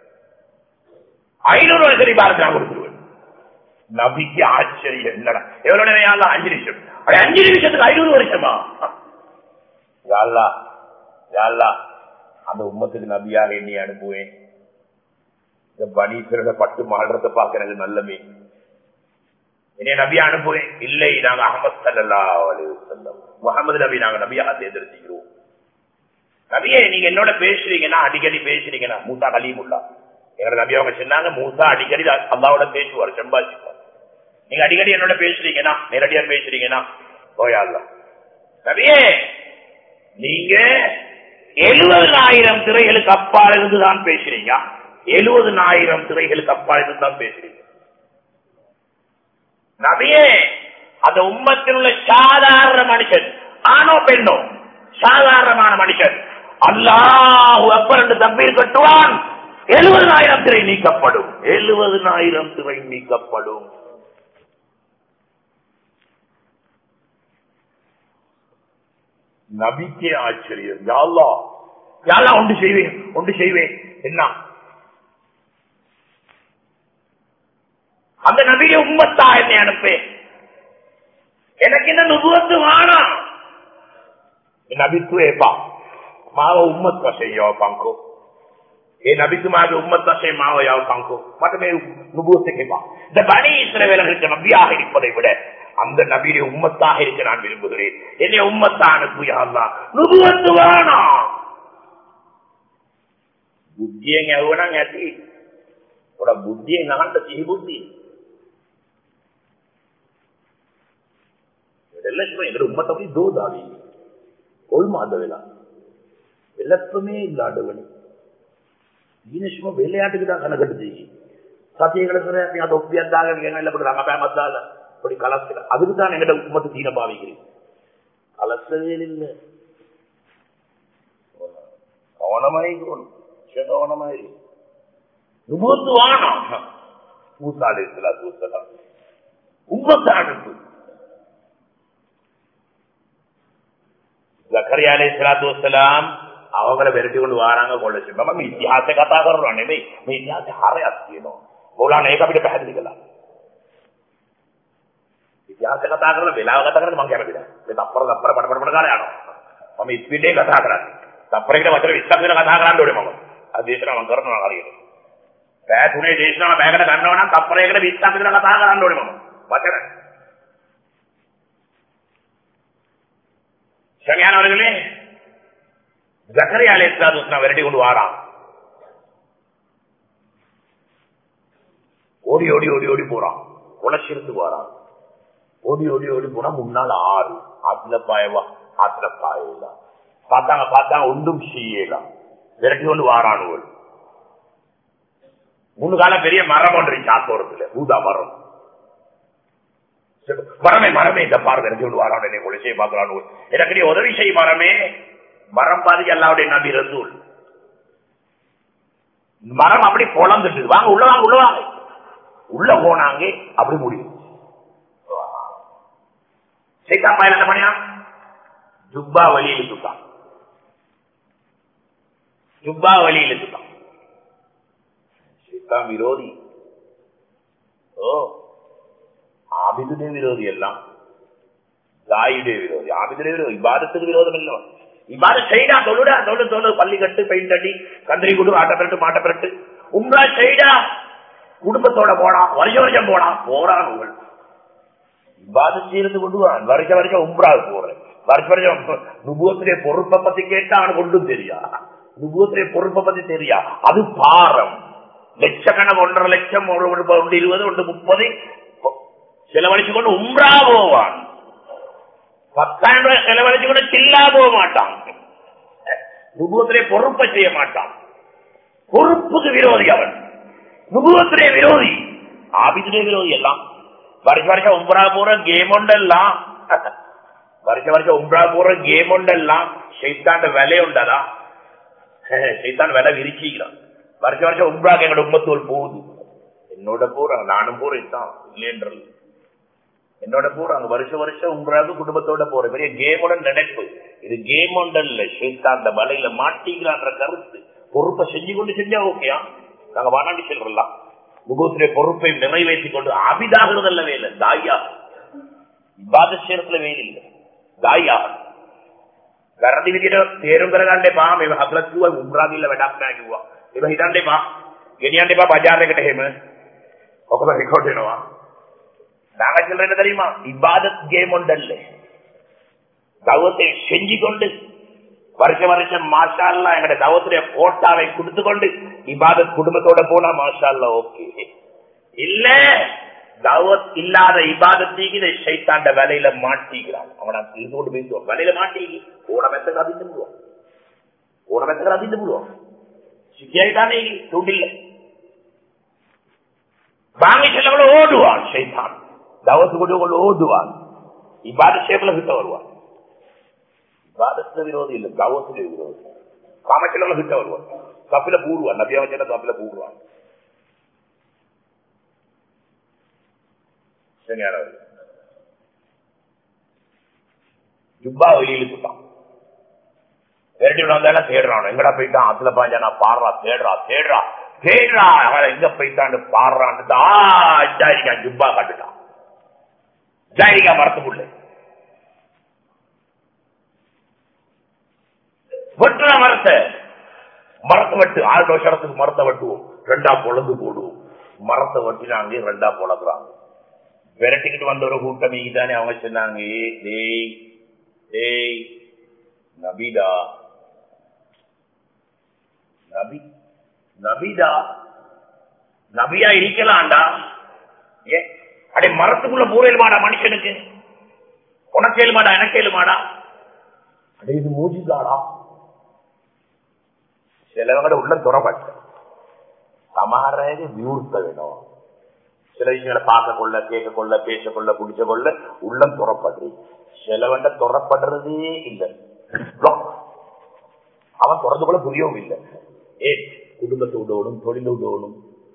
ஐநூறு வருஷம் பாரத் நான் கொடுத்துருவேன் நபிக்கு ஆச்சரியம் என்னடா எவ்வளவு நேரம் அஞ்சு நிமிஷம் அஞ்சு நிமிஷத்துக்கு ஐநூறு வருஷமா யாழ்லா யாழ்லா அந்த உம்மத்துக்கு நபியாக எண்ணி அனுப்புவேன் இந்த பனீஸ்வரோட பட்டு மாடுறத பார்க்க எனக்கு நல்லமே என்னை நபியா அனுப்புவேன் இல்லை நாங்க அகமது சல்லா செல்லம் முகமது நபி நாங்க நபியாக தேர்ந்தெடுத்துக்கிறோம் நபியே நீங்க என்னோட பேசுறீங்கன்னா அடிக்கடி பேசுறீங்கன்னா மூசா கலீமுல்லா எங்களோட நபி அவங்க சொன்னாங்க மூசா அடிக்கடி அல்லாவோட பேசுவார் செம்பாசிப்பார் நீங்க அடிக்கடி என்னோட பேசுறீங்கன்னா நேரடியா பேசுறீங்கன்னா ஓயால நபியே நீங்க எழுபதாயிரம் திரைகளுக்கு அப்பால் இருந்து தான் பேசுறீங்க எழுபதாயிரம் திரைகளுக்கு அப்பால் இருந்து தான் பேசுறீங்க நபியே அந்த உம்மத்தில் உள்ள சாதாரண மனுஷன் ஆணோ பெண்ணோ சாதாரணமான மனுஷன் அல்லாஹ் அப்பர் என்று தம்பீர் கட்டுவான் எழுபதாயிரம் திரை நீக்கப்படும் எழுபதாயிரம் திரை நீக்கப்படும் நபிக்கே ஆச்சரியம் யாழ்லா யாழ்லா ஒன்று செய்வேன் ஒன்று செய்வேன் என்ன அந்த நபியை உம்மத்தா என்னை அனுப்பேன் எனக்கு என்ன நுபுவத்து வேணாம் නබිත්වේපා මාව උම්මත් වශයෙන් යවපංකෝ ඒ නබිතුමාගේ උම්මත් වශයෙන් මාව යවපංකෝ මට මේ நுபுவத் එපා இந்த பனி இஸ்ரவேலர்களுக்கு நபியாக இருப்பதை விட அந்த நபியுடைய உம்மத்தாக இருக்க நான் விரும்புகிறேன் என்னை உம்மத்தா அனுப்பு யாழ்லா நுபுவத்து வேணாம் බුද්ධියෙන් ඇහුවනම් ඇති. පොඩ බුද්ධියෙන් අහන්න සිහි බුද්ධිය. எல்லாருமே எங்க உம்மத்தை போய் தோதாவி ஒழுமாத வேளா எல்லாத்துமே இல்லாதவனு ඊනේෂ්ම වෙලයට ගියා කනකට දෙයි. සතියකට කරේ අපි අද ඔප්පියක් දාගෙන ගෙන එල්ල පොඩි රඟපෑමක් දාලා පොඩි කලස් එක. அதுக்கு தான் எங்கட உம்மத்து தீன பாவிக்கிறேன். கலஸ் வேலில்ல. கவனமாய் இருக்கணும். கவனமாய். நுபுவத்து வானம். மூசா அலைஹிஸ்ஸலாத்து வஸ்ஸலாம். உம்மத்தை அனுப்பு. ஜக்கரியா அலைஹிஸ்ஸலாத்து வஸ்ஸலாம் அவங்கள விரட்டி கொண்டு வராங்க කොල්ලෙ මම මේ ඉතිහාසය කතා කරනවා නෙමෙයි මේ ඉතිහාසය හරයක් තියෙනවා මොලාන ඒක අපිට පැහැදිලි කළා ඉතිහාසය කතා කරලා වෙලාව කතා කරන්නේ මම කැමති නැහැ මේ තප්පර තප්පර පඩ පඩ පඩ ගාලා යනවා මම ස්පීඩේ කතා කරන්නේ තප්පරයකට වචන 20ක් වෙන කතා කරන්න ඕනේ මම අද දේශනාව මම කරනවා හරියට පෑ තුනේ දේශනාව පැයකට ගන්නවා නම් තප්පරයකට 20ක් විතර කතා කරන්න ඕනේ මම වචන சரியானவர்களே ஜக்கரியா அலைஹிஸ்ஸலாத்து விரட்டி கொண்டு வாரான் ஓடி ஓடி ஓடி ஓடி போறான் குலச்சிருந்து வாரான் ஓடி ஓடி ஓடி போனா முன்னால ஆறு ஆத்துல பாயவா ஆத்துல பாயல பார்த்தாங்க பார்த்தாங்க ஒன்றும் செய்யலாம் விரட்டி கொண்டு வாரானுவல் மூணு காலம் பெரிய மரம் ஒன்று சாத்தோரத்துல பூதா மரம் மரமே மரமே இந்த பாரு விரட்டி கொண்டு வாரான் என்னை கொலை செய்ய பார்க்கிறான் எனக்கு நீ உதவி செய் மரமே மரம் பாதி அல்லாவுடைய நபி ரசூல் மரம் அப்படி பொழந்துட்டு வாங்க உள்ள வாங்க உள்ள வாங்க உள்ள போனாங்க அப்படி முடியும் சைத்தான் பாயில் என்ன பண்ணியா ஜுப்பா வழியில் சுட்டான் ஜுப்பா வழியில் சுட்டான் சைத்தான் விரோதி ஓ ஆபிதுடைய விரோதி எல்லாம் தாயுடைய விரோதி ஆபிதுடைய விரோதி இபாதத்துக்கு விரோதம் இல்லை இவ்வாறு செய்டா தொழுடா தொழு தொழு பள்ளி கட்டு பெயிண்ட் அடி கந்திரி குடு ஆட்ட பெரட்டு மாட்ட பெரட்டு உங்களா செய்டா குடும்பத்தோட போனா வருஷ வருஷம் போனா போறான் உங்கள் இவ்வாறு செய்யறது கொண்டு வான் வருஷ வருஷம் உம்ராவுக்கு போறேன் வருஷ வருஷம் நுபுவத்திலே பொறுப்பை பத்தி கேட்டா அவனுக்கு ஒன்றும் தெரியா நுபுவத்திலே பொறுப்பை பத்தி தெரியா அது பாரம் லட்சக்கணக்கு ஒன்றரை லட்சம் ஒரு ஒன்று இருபது ஒன்று முப்பது செலவழிச்சு கொண்டு உம்ரா போவான் பத்தாயிரம் ரூபாய் செலவழிச்சு கூட சில்லா போக மாட்டான் நுபுவத்திலே பொறுப்பை செய்ய மாட்டான் பொறுப்புக்கு விரோதி அவன் நுபுவத்திலே விரோதி ஆபித்திலே விரோதி எல்லாம் வருஷ வருஷம் உம்ரா போற கேம் உண்டெல்லாம் வருஷ வருஷம் உம்ரா போற கேம் உண்டெல்லாம் சைத்தாண்ட விலை உண்டதா சைத்தான் விலை விரிச்சிக்கிறான் வருஷ வருஷம் உம்ராக்கு எங்களோட உம்மத்தோல் போகுது என்னோட போறாங்க நானும் போறேன் தான் இல்லைன்றது என்னோட போறாங்க வருஷ வருஷம் உங்களாவது குடும்பத்தோட போற பெரிய கேமோட நினைப்பு இது கேம் ஒன்றல்ல ஷேத்தா அந்த வலையில மாட்டிக்கிறான்ற கருத்து பொறுப்பை செஞ்சு கொண்டு செஞ்சா ஓகேயா நாங்க வானாண்டி செல்றலாம் முகத்திலே பொறுப்பை நிறைவேற்றி கொண்டு அபிதாகிறதல்ல வேலை தாயா பாதசேரத்துல வேலை இல்லை தாயா වැරදි විදිහට තේරුම් කරගන්න එපා මේ හබ්ලත් කිව්වා උම්රා ගිල්ල වැඩක් නෑ කිව්වා. ඒක හිතන්න එපා. ගෙනියන්න එපා බජාර් එකට එහෙම. ඔකම රෙකෝඩ් වෙනවා. நாங்க சொல்றது தெரியுமா இபாதத் கேம் ஒன்றல்ல தவத்தை செஞ்சு கொண்டு வருஷ வருஷம் மாஷால்லா எங்கட தவத்துடைய போட்டாவை கொடுத்து கொண்டு இபாதத் குடும்பத்தோட போனா மாஷால்லா ஓகே இல்ல தவத் இல்லாத இபாதத்தீக்கு இதை சைத்தாண்ட வேலையில மாட்டிக்கிறான் அவனை இது கொண்டு பேசுவான் வேலையில மாட்டிக்கி போன மெத்த கதிச்சுடுவான் உடம்பத்துல அதிர்ந்து போடுவோம் சிக்கியாயிட்டானே தூண்டில்ல வாங்கி செல்லவள ஓடுவான் சைத்தான் தவத்து கொண்டு ஓடுவான் இவ்வாறு சேப்பில் கிட்ட வருவான் இவ்வாறு விரோதம் இல்லை தவத்துல விரோதம் காமச்செல்லவள கிட்ட வருவான் கப்பில பூடுவான் நபியா வச்சா கப்பில பூடுவான் சரியானவர் ஜுப்பா வெளியில சுட்டான் விரட்டி வந்தாலும் தேடுறான் எங்கடா போயிட்டான் அதுல பாஞ்சானா பாடுறா தேடுறா தேடுறா தேடுறா அவன் எங்க போயிட்டான்னு பாடுறான்னு ஜாரிக்கா ஜுப்பா காட்டுட்டான் ஜாரிக்கா மரத்துக்குள்ள வெட்டுற மரத்தை மரத்தை வெட்டு ஆறு வருஷத்துக்கு மரத்தை வெட்டுவோம் ரெண்டா பொழந்து போடுவோம் மரத்தை வெட்டினாங்க ரெண்டா பொழக்குறாங்க விரட்டிக்கிட்டு வந்த ஒரு கூட்டம் தானே அவங்க சொன்னாங்க டேய் டேய் நபிடா நபி நபிடா நபியா இருக்கலாம்டா ஏ அடே மரத்துக்குள்ள பூரையிலுமாடா மனுஷனுக்கு உனக்கு ஏழுமாடா எனக்கு ஏழுமாடா அடே இது மூஜிதாடா சிலவங்க உள்ள துறப்பட்ட சமாரது வியூர்த்த வேணும் சில விஷயங்களை பார்க்க கொள்ள கேட்க கொள்ள பேச கொள்ள குடிச்ச கொள்ள உள்ளம் துறப்படுறது சிலவண்ட துறப்படுறதே இல்லை அவன் திறந்து கொள்ள புரியவும் இல்லை ஏ குடும்பத்தை விடணும் தொழில் விடணும்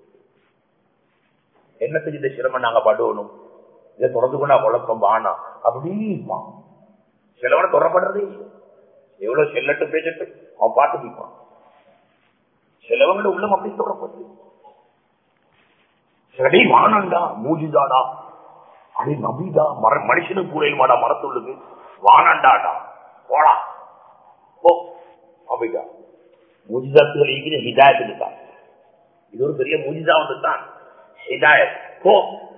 என்ன செஞ்சு சிரமம் நாங்க படுவணும் இதை தொடர்ந்து கொண்டா குழப்பம் வானா அப்படிமா சிலவனை தொடரப்படுறதே இல்லை எவ்வளவு செல்லட்டும் பேசட்டும் அவன் பாட்டு கேட்பான் சிலவங்கள உள்ளம் அப்படி தொடரப்படுது சிலடே வானண்டா மூஜிதாடா அடே நபிதா மர மனுஷனுக்கு கூடையிலுமாடா மரத்துள்ளுக்கு வானண்டாடா போடா போ அப்படிதா மூஜிதாத்துகள் இருக்கிற ஹிதாயத்துக்கு தான் இது ஒரு பெரிய மூஜிதா வந்து தான் ஹிதாயத் போ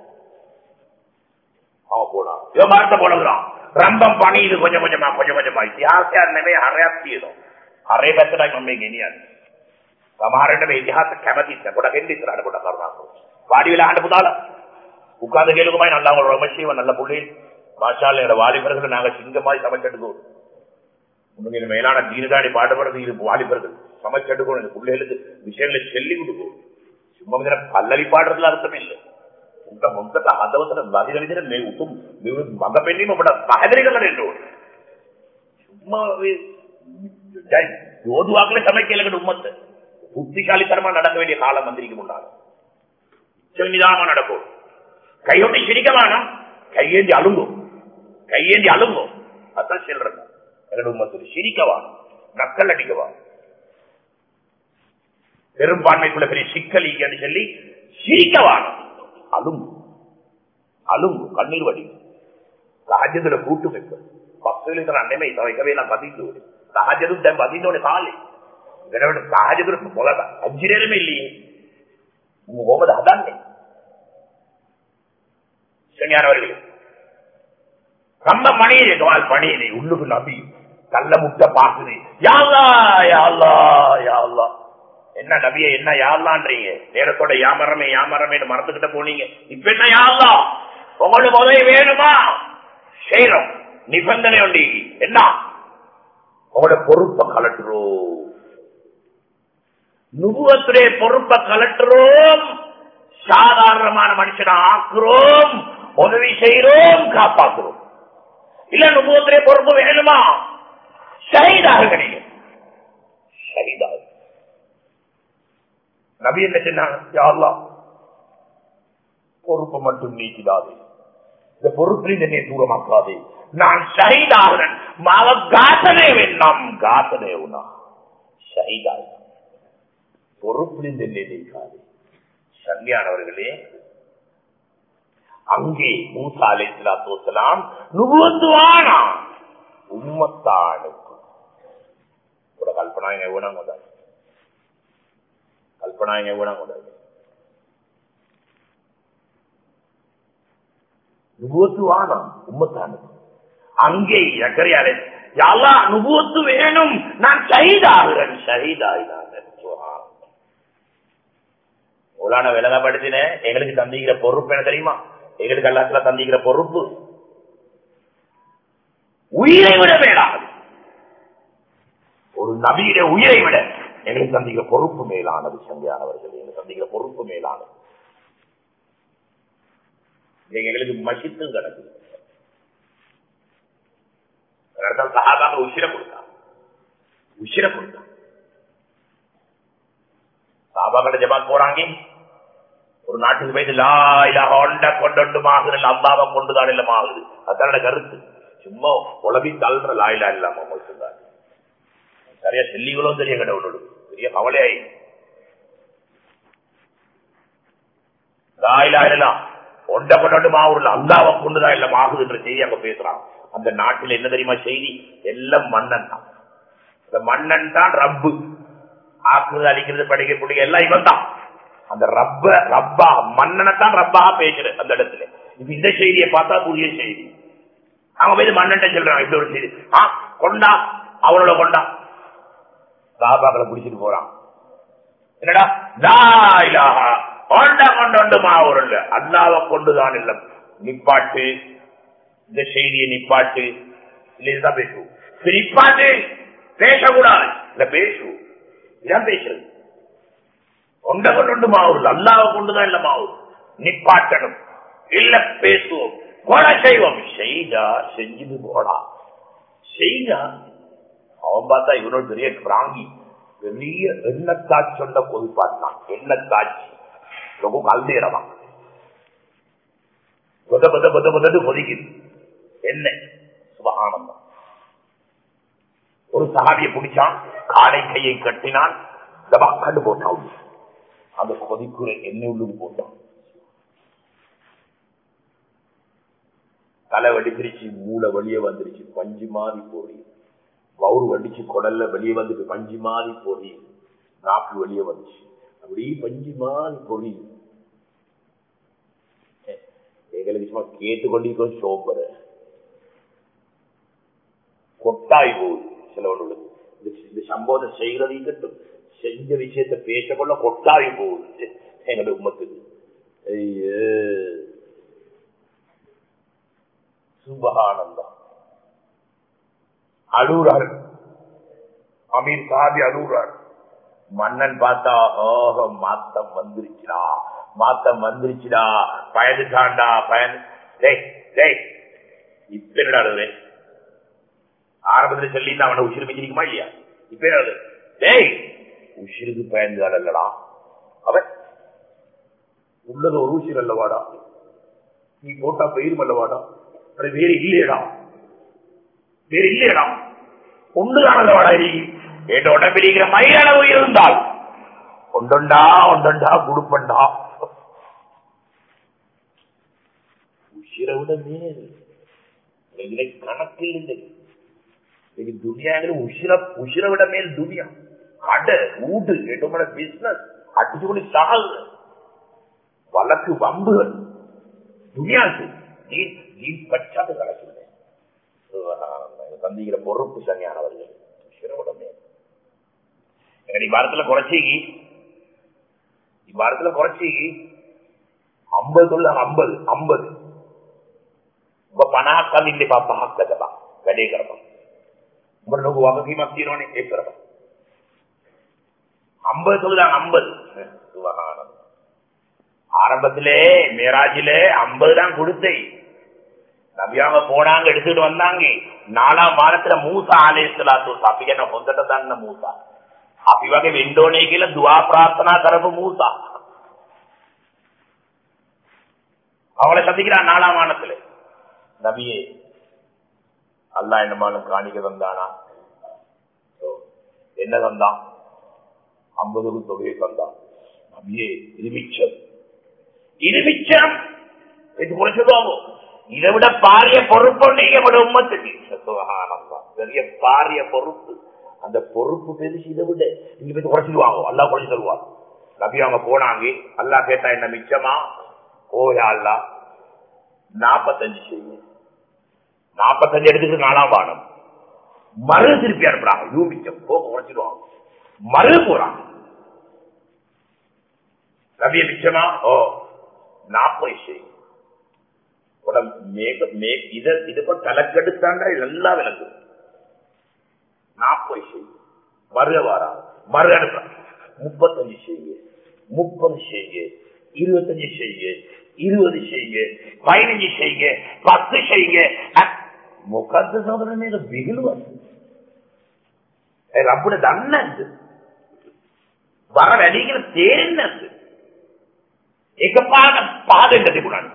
அவன் போனான் விவகாரத்தை போடுகிறான் ரம்பம் பணி இது கொஞ்சம் கொஞ்சமா கொஞ்சம் கொஞ்சமா இතිहास ने हरियात दिए दो हरे बचना मम्मी गिनिया සමහරට මේ ඉතිහාස කැමතිත් නැහැ. පොඩක් එන්න ඉස්සරහට පොඩක් කරුණාකර. வாடி விளையாண்டு புதால உட்கார்ந்து கேளுக்குமாய் நல்லா ஒரு ரொம்ப செய்வோம் நல்ல புள்ளி மாஷால என்னோட வாலிபர்கள் நாங்க சிங்கமாய் சமைச்செடுக்கோம் உண்மையில மேலான தீனதாடி பாடுபடுறது இது வாலிபர்கள் சமைச்செடுக்கணும் இந்த பிள்ளைகளுக்கு விஷயங்களை சொல்லி கொடுக்கும் சும்மா இதனை பல்லவி பாடுறதுல அர்த்தம் இல்லை උන්ට හොඳට හදවතට වදින විදිහට මේ උතුම් මඟ පෙන්වීම ඔබට පැහැදිලි කරලා දෙන්න ඕනේ. சும்மா யோதுவாக்களே சமைக்கலකට உம்மத்தை புத்திசாலித்தனமா நடக்க வேண்டிய காலம் வந்திருக்கு முன்னால நிதானமா நடக்கும் கையொட்டி சிரிக்க வேணாம் கையேந்தி அழுங்கும் கையேந்தி அழுங்கும் அதான் செல்றது என்னோட உம்மத்தில் சிரிக்கவா நக்கல் அடிக்கவா பெரும்பான்மைக்குள்ள பெரிய சிக்கல் என்று சொல்லி சிரிக்கவா அழுங்கும் அழுங்கும் கண்ணீர் வடி ராஜ்யத்துல கூட்டு வைப்பது பக்தர்கள் இருக்கிற அன்னைமை தவைக்கவே நான் பதிந்து ராஜ்யதும் பதிந்தோட காலை இதனோட ராஜகுரு போல அஞ்சு நேரமே இல்லையே முகமது அதானே அவர்களே ரொம்ப மணியது பணியது உள்ளுக்கு நம்பி கல்ல முட்டை பாக்குது யாழ்லா யாழ்லா யாழ்லா என்ன நபிய என்ன யாழ்லான்றீங்க நேரத்தோட யாமரமே யாமரமே மறந்துகிட்ட போனீங்க இப்ப என்ன யாழ்லா உங்களுக்கு உதவி வேணுமா செய்யறோம் நிபந்தனை உண்டு என்ன உங்களோட பொறுப்பை கலட்டுறோம் நுபுவத்துடைய பொறுப்பை கலட்டுறோம் சாதாரணமான மனுஷனை ஆக்குறோம் உதவி செய்யறோம் காப்பாக்குறோம் இல்ல நுபுவத்துடைய பொறுப்பு வேணுமா ஷஹீதாக நீங்க ஷஹீதாக நபி என்ன சொன்னாங்க பொறுப்பை மட்டும் நீக்கிடாதே இந்த பொறுப்பில் என்னை தூரமாக்காதே நான் ஷஹீதாகிறேன் மாவ காத்தனே வேண்டாம் காத்தனே உனா ஷஹீதாக பொறுப்பிலிருந்து என்னை நீக்காதே சங்கியானவர்களே அங்கே மூசா அலை சலாத்துலாம் நுபுவத்துவானா உம்மத்தானுக்கு கூட கல்பனா இங்க ஊனம் கூடாது கல்பனா இங்க ஊனம் கூடாது நுபுவத்துவானா உம்மத்தானுக்கு அங்கே எக்கரையாலே யாரா நுபுவத்து வேணும் நான் ஷஹீதாகிறேன் ஷஹீதாகிறான் உலான விலகப்படுத்தின எங்களுக்கு தந்திக்கிற பொறுப்பு என்ன தெரியுமா எங்களுக்கு எல்லாத்துல தந்திக்கிற பொறுப்பு உயிரை விட வேண்டாம் ஒரு நபியுடைய உயிரை விட எங்களுக்கு சந்திக்கிற பொறுப்பு மேலானது சங்கையானவர்கள் எங்களுக்கு சந்திக்கிற பொறுப்பு மேலானது நீங்க எங்களுக்கு மசித்தும் கிடக்குது சகாபாக உசிர கொடுத்தான் உசிர கொடுத்தான் சாபாக்கிட்ட ஜபாத் போறாங்க ஒரு நாட்டுக்கு போயிட்டு லா இல்ல ஹோண்ட கொண்டு இல்ல அம்பாவை கொண்டுதான் இல்ல மாகுது அதான கருத்து சும்மா உலகி தள்ளுற லாயிலா இல்லாம சொல்றாரு சரியா செல்லிகளும் தெரிய கடவுளோடு பெரிய கவலையாயி லாயிலா இல்லலாம் ஒண்ட கொண்டு மாவுல அல்லாவை கொண்டுதான் இல்ல மாகுதுன்ற செய்தி அங்க பேசுறான் அந்த நாட்டில் என்ன தெரியுமா செய்தி எல்லாம் மன்னன் தான் இந்த மன்னன் தான் ரப்பு ஆக்குறது அழிக்கிறது படிக்க பிடிக்க எல்லாம் இவன் தான் அந்த ரப்ப ரப்பா மன்னனை தான் ரப்பா பேசுற அந்த இடத்துல இப்ப இந்த செய்தியை பார்த்தா புதிய செய்தி அவங்க போய் மன்னன் சொல்றாங்க இப்படி ஒரு செய்தி ஆ கொண்டா அவனோட கொண்டா சாபாக்களை பிடிச்சிட்டு போறான் என்னடா தாயிலாகா கொண்ட கொண்டு மாவூர் அல்லாவை கொண்டுதான் இல்ல நிப்பாட்டு இந்த செய்தியை நிப்பாட்டு இல்லதான் பேசுவோம் நிப்பாட்டு பேசக்கூடாது இல்ல பேசுவோம் இதான் பேசுறது கொண்ட கொண்டு மாவூர் அல்லாவை கொண்டுதான் இல்ல மாவூர் நிப்பாட்டணும் இல்ல பேசுவோம் கொலை செய்வோம் செய்தா செஞ்சது போடா செய்தா அவன் பார்த்தா இவனோட பெரிய பிராங்கி பெரிய எண்ணத்தாட்சி சொன்ன பொதுப்பாட்டான் எண்ணத்தாட்சி ரொம்ப கல்தேரமா புத புத புத புதது கொதிக்குது என்ன சுபகானந்தம் ஒரு சகாபியை பிடிச்சான் காலை கையை கட்டினான் கண்டு போட்டான் அந்த கொதிக்குற எண்ணெய் உள்ளுக்கு போட்டான் தலை வெடிச்சிருச்சு மூளை வெளியே வந்துருச்சு பஞ்சு மாதிரி போறி வவுறு வடிச்சு குடல்ல வெளியே வந்துட்டு பஞ்சு மாதிரி பொறி நாக்கு வெளியே வந்துச்சு அப்படி பஞ்சு மாதிரி பொறி எங்களுக்கு சும்மா கேட்டுக்கொண்டிருக்கோம் சோப்பரு கொட்டாய் போகுது சிலவர்களுக்கு இந்த சம்பவத்தை செய்யறதையும் கட்டும் செஞ்ச விஷயத்த பேசக்கொள்ள கொட்டாய் போகுது எங்களுடைய உமத்துக்கு ஐயோ சுபகானந்தம் அழுறார் அமீர் சாபி அழுறார் மன்னன் பார்த்தா ஓஹோ மாத்தம் வந்துருச்சுடா மாத்தம் வந்துருச்சுடா பயந்துட்டான்டா பயந்து டேய் டேய் இப்ப என்னடா அழுவே ஆரம்பத்துல சொல்லி அவனை உசிறு மிஞ்சிருக்குமா இல்லையா இப்ப என்ன டேய் உசிருக்கு பயந்து அல்லடா அவன் உள்ளது ஒரு உசிர் அல்லவாடா நீ போட்டா பயிரும் அல்லவாடா அது வேறு இல்லையடா வேறு இல்லையடா ஒன்றுதானல்லவாடா நீ என் உடம்பில் இருக்கிற மயிலளவு இருந்தால் ஒன்றொண்டா ஒன்றொண்டா குடுப்பண்டா உசிரை விட மேல் இதுல கணக்கில் இல்லை இது துணியாங்கிற உசிர உசிரை விட மேல் துணியா கடை வீடு எட்டோட பிசினஸ் அடிச்சு கொண்டு சாகு வழக்கு வம்புகள் துணியாக்கு நீ நீ பச்சாது கலக்குது சந்திக்கிற பொறுப்பு சரியானவர்கள் உசிரோடமே இவ்வாரத்துல குறைச்சி இவ்வாரத்துல குறைச்சி ஐம்பது உள்ள ஐம்பது ஐம்பது பணஹாக்கால் ಇಲ್ಲಿ ಪಾಪ ಹಾಕ್ತದಲ್ಲ ಗಡಿ ಕರಪ నువ్వు ఒకటి మత్తీలోనే చేస్తారప్ప ஐம்பது சொல்லுதாங்க ஐம்பது ஆரம்பத்திலே மேராஜிலே ஐம்பது தான் கொடுத்தை நபியாங்க போனாங்க எடுத்துட்டு வந்தாங்க நாலாம் வாரத்துல மூசா ஆலயத்துலாத்து අපි ගැන හොඳට දන්න மூசா අපි වගේ වෙන්න ඕනේ කියලා දුවා ප්‍රාර්ථනා කරපු மூசா அவளை சந்திக்கிறான் நாலாம் வானத்துல நபியே அல்லா என்னமானும் காணிக்க தந்தானா என்ன தந்தான் ஐம்பதுக்கு தொகையை தந்தான் நபியே இது மிச்சம் இது மிச்சம் இது குறைச்சதாமோ இதை விட பாரிய பொறுப்பு நீங்க உம்மத்துக்கு பெரிய பாரிய பொறுப்பு அந்த பொறுப்பு பெருசு இதை விட நீங்க போய் குறைச்சிடுவாங்க அல்லா குறைச்சு தருவாங்க நபி அவங்க போனாங்க அல்லா கேட்டா என்ன மிச்சமா ஓயா அல்லா நாப்பத்தஞ்சு செய்யும் நாப்பத்தஞ்சு எடுத்துக்கு நாலாம் வானம் மறு திருப்பி அனுப்புறாங்க யூ மிச்சம் போக குறைச்சிடுவாங்க மறு போறாங்க ரவிய மிச்சமா ஓ நாற்பது செய்யும் இது தலைக்கெடுத்தாண்டா நல்லா விளங்கும் நாற்பது செய்யும் மருக வாரா மறு அனுப்ப முப்பத்தஞ்சு செய்ய முப்பது செய்ய இருபத்தஞ்சு செய்ய இருபது செய்ய பதினஞ்சு செய்ய பத்து செய்ய මොකද්ද සෝදර මේක විහිළුවක් ඒ රබ්බුට දන්නේ නැද්ද බර වැඩි කියලා තේරෙන්නේ නැද්ද එකපාරට පාදෙන්න තිබුණා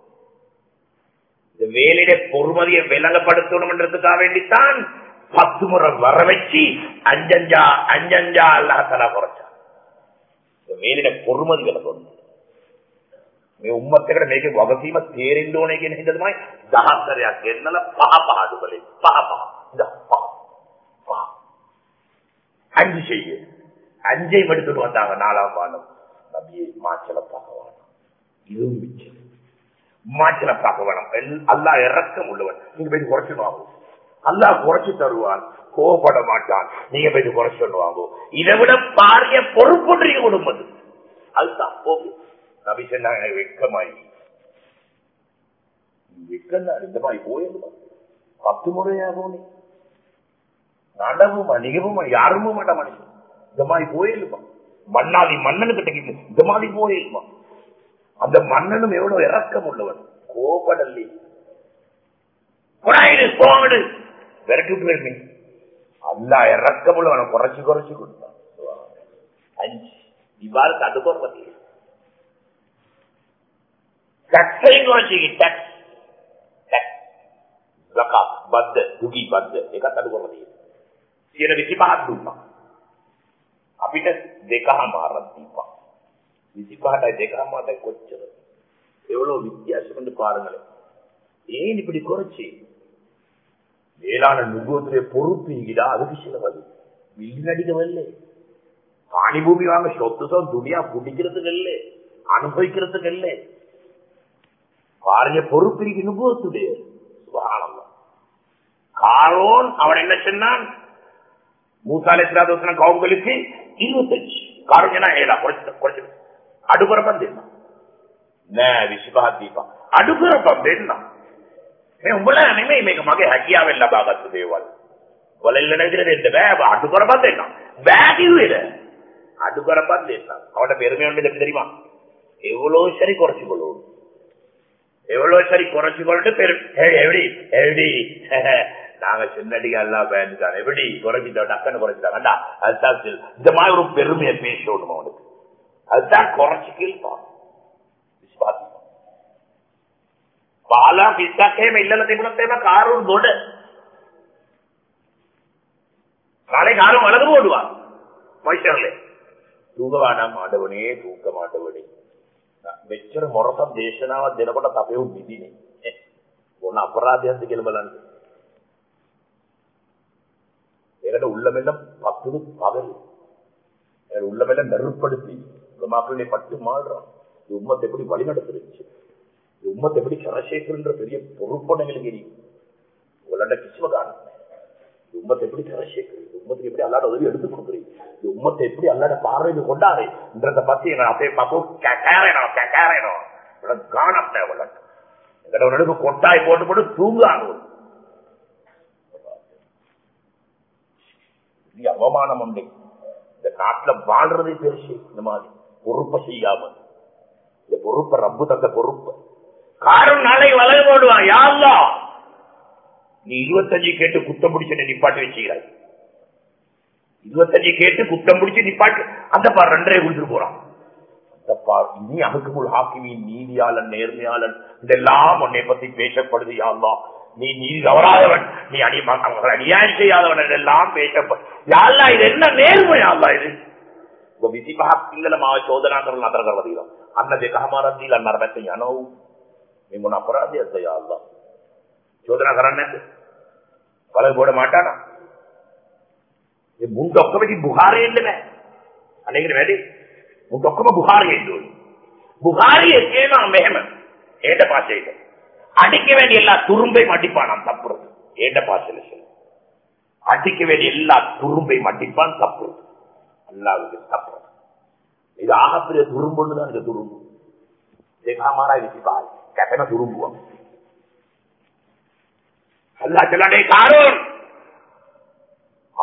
இந்த வேலையில பொறுமதியை விளங்கப்படுத்தணும்ன்றதுக்காக வேண்டித்தான் பத்து முறை வர வச்சு அஞ்சஞ்சா அஞ்சஞ்சா அல்லாஹலா குறைச்சா இந்த வேலையில பொறுமதிகளை கொண்டு මේ උම්මත්තකට මේක වගකීම තේරෙන්න ඕනේ කියන හින්දා තමයි දහස්තරයක් ගෙන්නලා පහ පහඩු බලේ පහ පහ ඉඳ පහ පහ அஞ்சு செய்ய அஞ்சையும் எடுத்துட்டு வந்தாங்க நாலாம் பாடம் நபியை மாச்சல பார்க்க வேணும் இதுவும் மிச்சம் மாச்சல பார்க்க வேணும் அல்லா இறக்கம் உள்ளவன் நீங்க போய் குறைச்சு வாங்கும் அல்லா குறைச்சு தருவான் கோவப்பட மாட்டான் நீங்க போய் குறைச்சு வாங்கும் இதை விட பாரிய பொறுப்புன்றீங்க குடும்பத்து அதுதான் போகும் நபி சொன்னாங்க வெக்கமாயி வெக்கம் இந்த மாதிரி போயிடுமா பத்து முறையாகும் நீ நடவுமா நிகவுமா யாருமே மாட்டா மனுஷன் இந்த மாதிரி போயிடுமா மண்ணாதி மன்னனு கிட்ட இந்த மாதிரி போயிடுமா அந்த மன்னனும் எவ்வளவு இறக்கம் உள்ளவன் கோபடல்லி போடு விரட்டி விட்டு வருமே அல்லா இறக்கம் உள்ளவனை குறைச்சு குறைச்சு கொடுத்தான் அஞ்சு இவ்வாறு தடுப்போம் பார்த்தீங்க ටැක්සයින් වාචිකි ටැක්ස් ටැක්ස් zakat බද්ද දුගී බද්ද ඒකත් අඩු කරලා තියෙනවා 25ක් දුන්නා අපිට දෙකමාරක් දීපා 25ටයි දෙකමාරයි කොච්චර எவ்வளவு வித்தியாசம் என்று பாருங்களேன் ஏன் இப்படி குறைச்சி வேளாண் நுகர்வுடைய பொறுப்பு இங்கிடா அதுக்கு சிலவது வீடு நடிக்கவில்லை காணி பூமி வாங்க சொத்துசம் துணியா பிடிக்கிறதுக்கு இல்லை அனுபவிக்கிறதுக்கு இல்லை பாருங்க பொறுப்பு இருக்கு நுபவத்துடைய சுபகானந்தம் காரோன் அவன் என்ன சொன்னான் மூசாலை கவுங்களுக்கு இருபத்தஞ்சு காரணம் ஏழா குறைச்சு குறைச்சு அடுப்புற பந்தேன்னா විශිපහත් දීපා අඩු කරපම් දෙන්න මේ උඹලා නෙමෙයි මේක මගේ හැකියාවෙන් ලබාගත්ත දේවල් වලෙල්ල නැතිර දෙන්න බෑ අඩු කරපම් දෙන්න බෑ කිව්වේද අඩු කරපම් දෙන්න அவட பெருமை ஒன்று தெரியுமா எவ்வளவு சரி குறைச்சு கொள்வோம் எவ்வளவு சரி குறைச்சு கொண்டு பெரு எப்படி எப்படி நாங்க சின்னடிக்கு எல்லாம் பயந்துட்டான் எப்படி குறைச்சிட்டோம் டக்குன்னு குறைச்சிட்டாங்கடா அதுதான் இந்த மாதிரி ஒரு பெருமையை பேசணும் அவனுக்கு அதுதான் குறைச்சு கீழ்ப்பான் බාලා පිස්සක් එහෙම ඉල්ලලා තිබුණත් එහෙම කාරුන් ගොඩ. நாளை காரும் வலது போடுவா மனுஷர்களே தூங்கவாනම් ආඩවනේ තූක මාඩවනේ මෙච්චර මොරසම් දේශනාවක් දෙනකොට අපේ උන් නිදිනේ මොන අපරාධයක්ද කියලා බලන්න ඒකට உள்ளமெல்லாம் பத்துது பகல் உள்ளமெல்லாம் நெருப்படுத்தி மக்களுடைய பட்டு மாறுறான் உம்மத்தை எப்படி வழி நடத்துருச்சு உம்மத்தை எப்படி கரசேகர்ன்ற பெரிய பொறுப்பனைகளுக்கு உங்களோட கிச்சுவ காரணம் உம்மத்தை எப்படி கரசேகர் உம்மத்துக்கு எப்படி அல்லாட உதவி எடுத்து கொடுக்குறீங்க இந்த உம்மத்தை எப்படி அல்லாட பார்வைக்கு கொண்டாரு என்றதை பத்தி எங்க அப்பே பாப்போம் கேரணும் கேரணும் காணம் தேவை எங்களோட நடுவு கொட்டாய் போட்டு போட்டு தூங்காங்க அவமானம் உண்டு இந்த நாட்டுல வாழ்றதே பெருசு இந்த மாதிரி பொறுப்பை செய்யாம இந்த பொறுப்பை ரப்பு தந்த பொறுப்பு காரம் நாளை வளர போடுவான் யாருலா நீ இருபத்தஞ்சு கேட்டு குத்தம் பிடிச்சு நிப்பாட்டு வச்சுக்கிறாய் இருபத்தஞ்சு கேட்டு குத்தம் பிடிச்சு நிப்பாட்டு அந்த பார் ரெண்டரை கொடுத்துட்டு போறான் அந்த பார் இனி அமுக்குமுள் ஹாக்கிமின் நீதியாளன் நேர்மையாளன் இதெல்லாம் உன்னை பத்தி பேசப்படுது யாருலா நீ நீதி தவறாதவன் நீ அடி அவங்களை அநியாயம் செய்யாதவன் இதெல்லாம் பேசப்படும் யாருலா இது என்ன நேர்மை யாருலா இது විසි පහක් පිල්ලල මාව චෝදනා කරන අතර කරලා දීලා. අන්න දෙකමාරක් දීලා අන්න අර පැත්තේ යනවා. මේ මොන අපරාධයක්ද යා අල්ලා. චෝදනා කරන්නේ නැද්ද? බලන් ගොඩ මාටානා. මේ මුන් ඔක්කොම ඉතින් බුහාරේ එන්න බෑ. අනේකට වැඩි. මුන් ඔක්කොම බුහාරේ එන්න ඕනේ. බුහාරියේ කියනවා මෙහෙම. ඒට පස්සේ ඒක. අඩික වැඩි எல்லா துரும்பை மடிப்பானாம் தப்புறது. ஏட்ட பாசல சொல்லு. அடிக்க வேண்டிய எல்லா துரும்பை மடிப்பான் தப்புறது. அல்லாவுக்கு தப்பு இது ஆகப்பெரிய துரும்புன்னு தான் இந்த துரும்பு தேகாமாரா விசிப்பால் கெட்டன துரும்புவோம் அல்லா சொல்லாடே காரோன்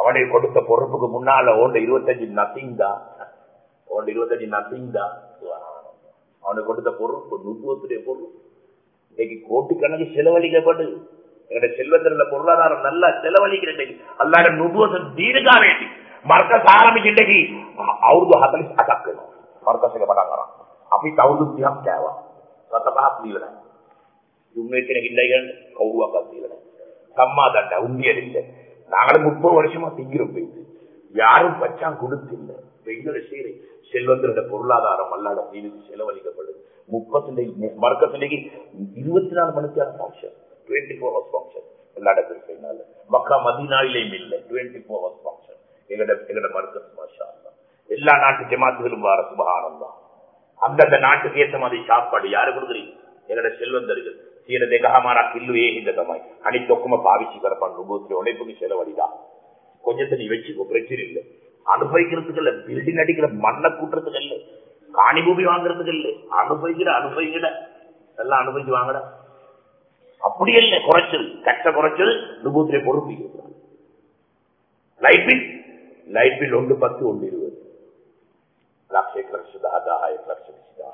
அவனுக்கு கொடுத்த பொறுப்புக்கு முன்னால ஓண்ட இருபத்தஞ்சு நத்திங் தான் ஓண்ட இருபத்தஞ்சு நத்திங் தான் அவனுக்கு கொடுத்த பொறுப்பு நுட்பத்துடைய பொருள் இன்னைக்கு கோட்டுக்கணக்கு செலவழிக்கப்பட்டு எங்களுடைய செல்வத்தில பொருளாதாரம் நல்லா செலவழிக்கிற அல்லாட நுட்பத்தை தீர்க்கா வேண்டி மர்க்கஸ் ஆரம்பிச்சுட்டு அவருது ஹத்தலி அடக்கு மர்க்கசுக்கு பட்டாங்கிறான் அப்படி தவுது தியம் தேவா சத்தமாக புரியல உண்மைக்கு இல்லைகள் கௌவாக்கா புரியல சம்மா தண்டா உண்மையல் இல்லை நாங்களும் முப்பது வருஷமா திங்கிறோம் போயிட்டு யாரும் பச்சான் கொடுத்தில்ல எங்களோட சீரை செல்வங்களோட பொருளாதாரம் அல்லாத தீனுக்கு செலவழிக்கப்படுது முப்பத்தி மறக்கத்திலேக்கு இருபத்தி நாலு மணிக்கான function twenty four hours function எல்லா இடத்துல மக்கா மதினாவிலையும் இல்லை டுவெண்ட்டி ஃபோர் ஹவர்ஸ் ஃபங்க்ஷன் எங்கட எங்கட மருத்துவ மாஷா எல்லா நாட்டு ஜமாத்துகளும் வார சுபகாரம் தான் அந்தந்த நாட்டுக்கு ஏற்ற மாதிரி சாப்பாடு யாரு கொடுக்குறீங்க எங்கட செல்வந்தர்கள் சீரதே கஹமாரா கில்லுவே இந்த தமாய் அனைத்தொக்கும பாவிச்சு கரப்பான் நுபூத்திரி உழைப்புக்கு செலவழிதான் கொஞ்சத்தை நீ வச்சுக்கோ பிரச்சனை இல்லை அனுபவிக்கிறதுக்கு இல்ல பில்டிங் அடிக்கிற மண்ணை கூட்டுறதுக்கு இல்ல காணி பூமி வாங்குறதுக்கு இல்ல அனுபவிக்கிற அனுபவிக்கிற எல்லாம் அனுபவிச்சு வாங்கட அப்படி இல்லை குறைச்சல் கஷ்ட குறைச்சல் நுபூத்திரை பொறுப்பு லைட் பில் லைட் பில் ஒன்று பத்து ஒன்று இருபது லட்ச एक लक्ष दहा दहा एक लक्ष वीस दहा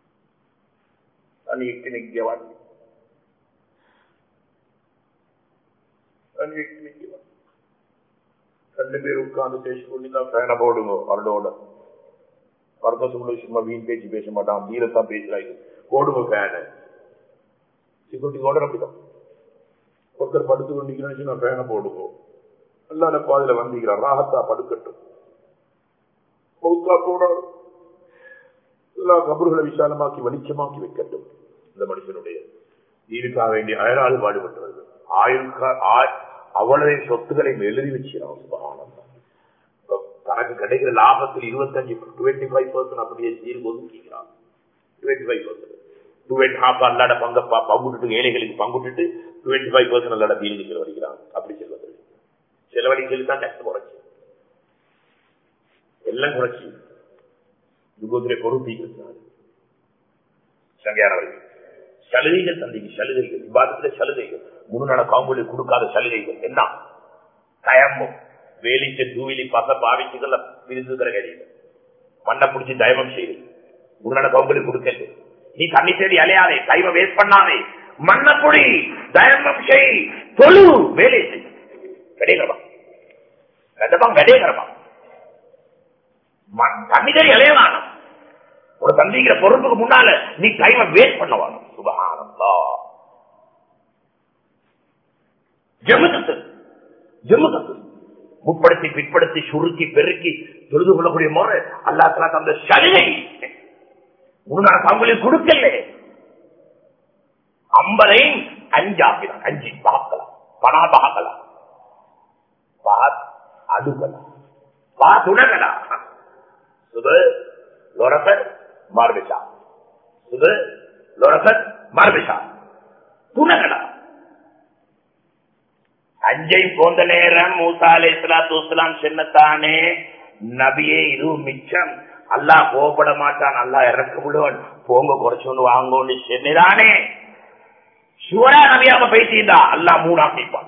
आणि एकटीने एक जेवण आणि एकटीने जेवण ரெண்டு பேர் உட்கார்ந்து பேசிக்கொண்டு தான் ஃபேனை போடுங்க அவரோட பர்பசுக்குள்ள சும்மா வீண் பேச்சு பேச மாட்டான் வீரத்தான் பேசுறாங்க போடுங்க ஃபேனு செக்யூரிட்டி கூட அப்படிதான் ஒருத்தர் படுத்து கொண்டிருக்கிறேன்னு நான் ஃபேனை போடுவோம் எல்லா பாதையில வந்திக்கிறான் ராகத்தா படுக்கட்டும் பௌத்தா போடாது எல்லா கபர்களை விசாலமாக்கி வெளிச்சமாக்கி வைக்கட்டும் இந்த மனுஷனுடைய நீருக்காக வேண்டிய அயரால் பாடுபட்டது ஆயுள் அவ்வளவு சொத்துக்களை எழுதி வச்சிருக்கான் சுபகானந்தம் தனக்கு கிடைக்கிற லாபத்தில் இருபத்தஞ்சு டுவெண்ட்டி ஃபைவ் பர்சன்ட் அப்படியே சீர் ஒதுக்கிக்கிறான் twenty five percent two and half அல்லாட பங்க பங்குட்டு ஏழைகளுக்கு பங்குட்டு டுவெண்ட்டி ஃபைவ் பர்சன்ட் அல்லாட தீனுக்கு செலவழிக்கிறான் அப்படி செல்வது செலவழிக்கிறது தான் டேக்ஸ் குறைச்சி எல்லாம் குறைச்சி யுகத்திலே பொறுப்பிக்கிறார் சங்கையானவர்கள் சலுகைகள் தந்திக்கு சலுகைகள் விவாதத்துல சலுகைகள் முன்னாட காம்பொழி கொடுக்காத சலுகைகள் என்ன தயமும் வேலிச்ச தூவிலி பச பாவிச்சுகள பிரிந்துகிற கடிகள் மண்ணை பிடிச்சி தயமம் செய்யுது முன்னாட காம்பொழி கொடுக்கல நீ தண்ணி தேடி அலையாதே டைம வேஸ்ட் பண்ணாதே மண்ணை புடி தயமம் செய் தொழு வேலை செய் கிடைக்கிறமா கிடைக்கிறமா தண்ணி தேடி அலையலாம் ஒரு தந்திக்கிற பொறுப்புக்கு முன்னால நீ டைம வேஸ்ட் பண்ண வரும் சுபகானந்தா ஜமுதத்து ஜமுதத்து முப்படுத்தி பிற்படுத்தி சுருக்கி பெருக்கி தொழுது கொள்ளக்கூடிய முறை அல்லா தலா தந்த சலுகை முன்னாள் தாங்களில் கொடுக்கல ஐம்பதையும் அஞ்சாக்கலாம் அஞ்சு பார்க்கலாம் பணா பார்க்கலாம் பாத் அடுக்கலாம் பாத்துணகலா சுது லொரசர் மார்பிஷா சுது லொரசர் மார்பிஷா துணகலா அஞ்சை போந்த நேரம் மூசா அலை இஸ்லாத்து வஸ்லாம் சின்னத்தானே நபியே இது மிச்சம் அல்லா கோபப்பட மாட்டான் அல்லா இறக்க விடுவன் போங்க குறைச்சொன்னு வாங்கன்னு சொன்னதானே சுவரா நபியாம பேசியிருந்தா அல்லா மூணா கேட்பான்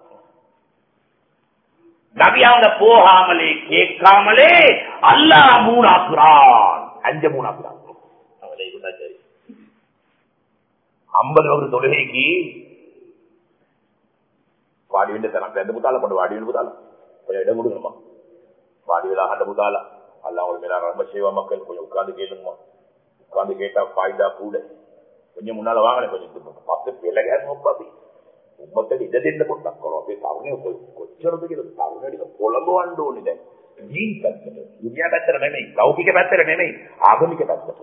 நபி அவங்க போகாமலே கேட்காமலே அல்லா மூணாக்குறான் அஞ்ச மூணாக்குறான் சரி ஐம்பது வகுப்பு தொழுகைக்கு வாடி வேண்டிய தரம் ரெண்டு முத்தால போட்டு வாடி வேண்டு முத்தால கொஞ்சம் இடம் கொடுக்கணுமா வாடி விழா கண்ட முத்தால அல்ல அவங்க மேல ரொம்ப செய்வா மக்கள் கொஞ்சம் உட்கார்ந்து கேளுமா உட்கார்ந்து கேட்டா பாய்தா கூட கொஞ்சம் முன்னால வாங்கின கொஞ்சம் பத்து பிள்ளைங்க முப்பாதி උඹට ඉඩ දෙන්න පොඩ්ඩක් කරනවා. ඒ තරුණය කොච්චරද කියලා තරුණයට පොළඹ වන්න ඕනේ දැන්. ජීන් පැත්තට. දුනියා පැත්තට නෙමෙයි. ලෞකික පැත්තට නෙමෙයි. ආගමික පැත්තට.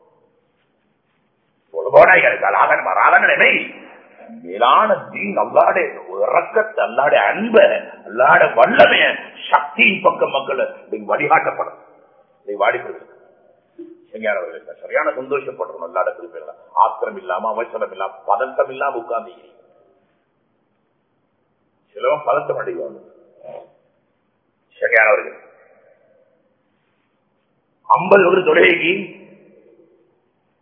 පොළඹවණයි කියන්නේ ගලාගෙන මරාගෙන නෙමෙයි. மேலான தீன் அல்லாட இறக்கத்தை அல்லாட அன்ப அல்லாட வல்லமைய சக்தியின் பக்கம் மக்களை நீங்க வழிகாட்டப்படும் நீ வாடிப்படுது சரியான சந்தோஷப்படணும் அல்லாட குறிப்பிடலாம் ஆத்திரம் இல்லாம அவசரம் இல்லாம பதட்டம் இல்லாம உட்கார்ந்து சிலவன் பதட்டம் அடைவாங்க சரியானவர்கள் ஐம்பது ஒரு தொலைக்கு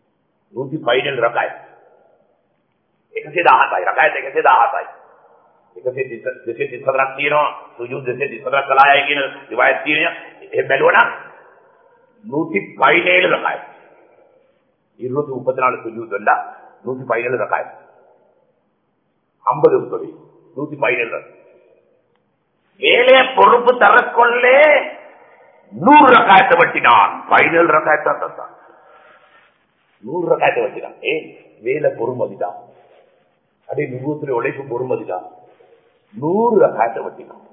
நூத்தி பதினேழு ரக்காய் එක සිදහතයි රකයත එක සිදහතයි එකසේ දෙසේ තිස්සදරක් තියෙනවා සුජු දෙසේ තිස්සදරක් කලාය කියන රිවායත් තියෙනවා ඒ බැලුවනම් நூத்தி பதினேழு ரகாயம் இருநூத்தி முப்பத்தி நாலு சுஜூத் வந்தா நூத்தி பதினேழு ரகாயம் ஐம்பது சொல்லி நூத்தி பதினேழு வேலைய பொறுப்பு தரக்கொள்ளே நூறு ரகாயத்தை வட்டினான் பதினேழு ரகாயத்தான் தந்தான் நூறு ரகாயத்தை வட்டினான் ஏ வேலை பொறுமதிதான் அதே நுகூத்துல உழைப்பு பொறுமதிதான் நூறு ரகாயத்தை வட்டினான்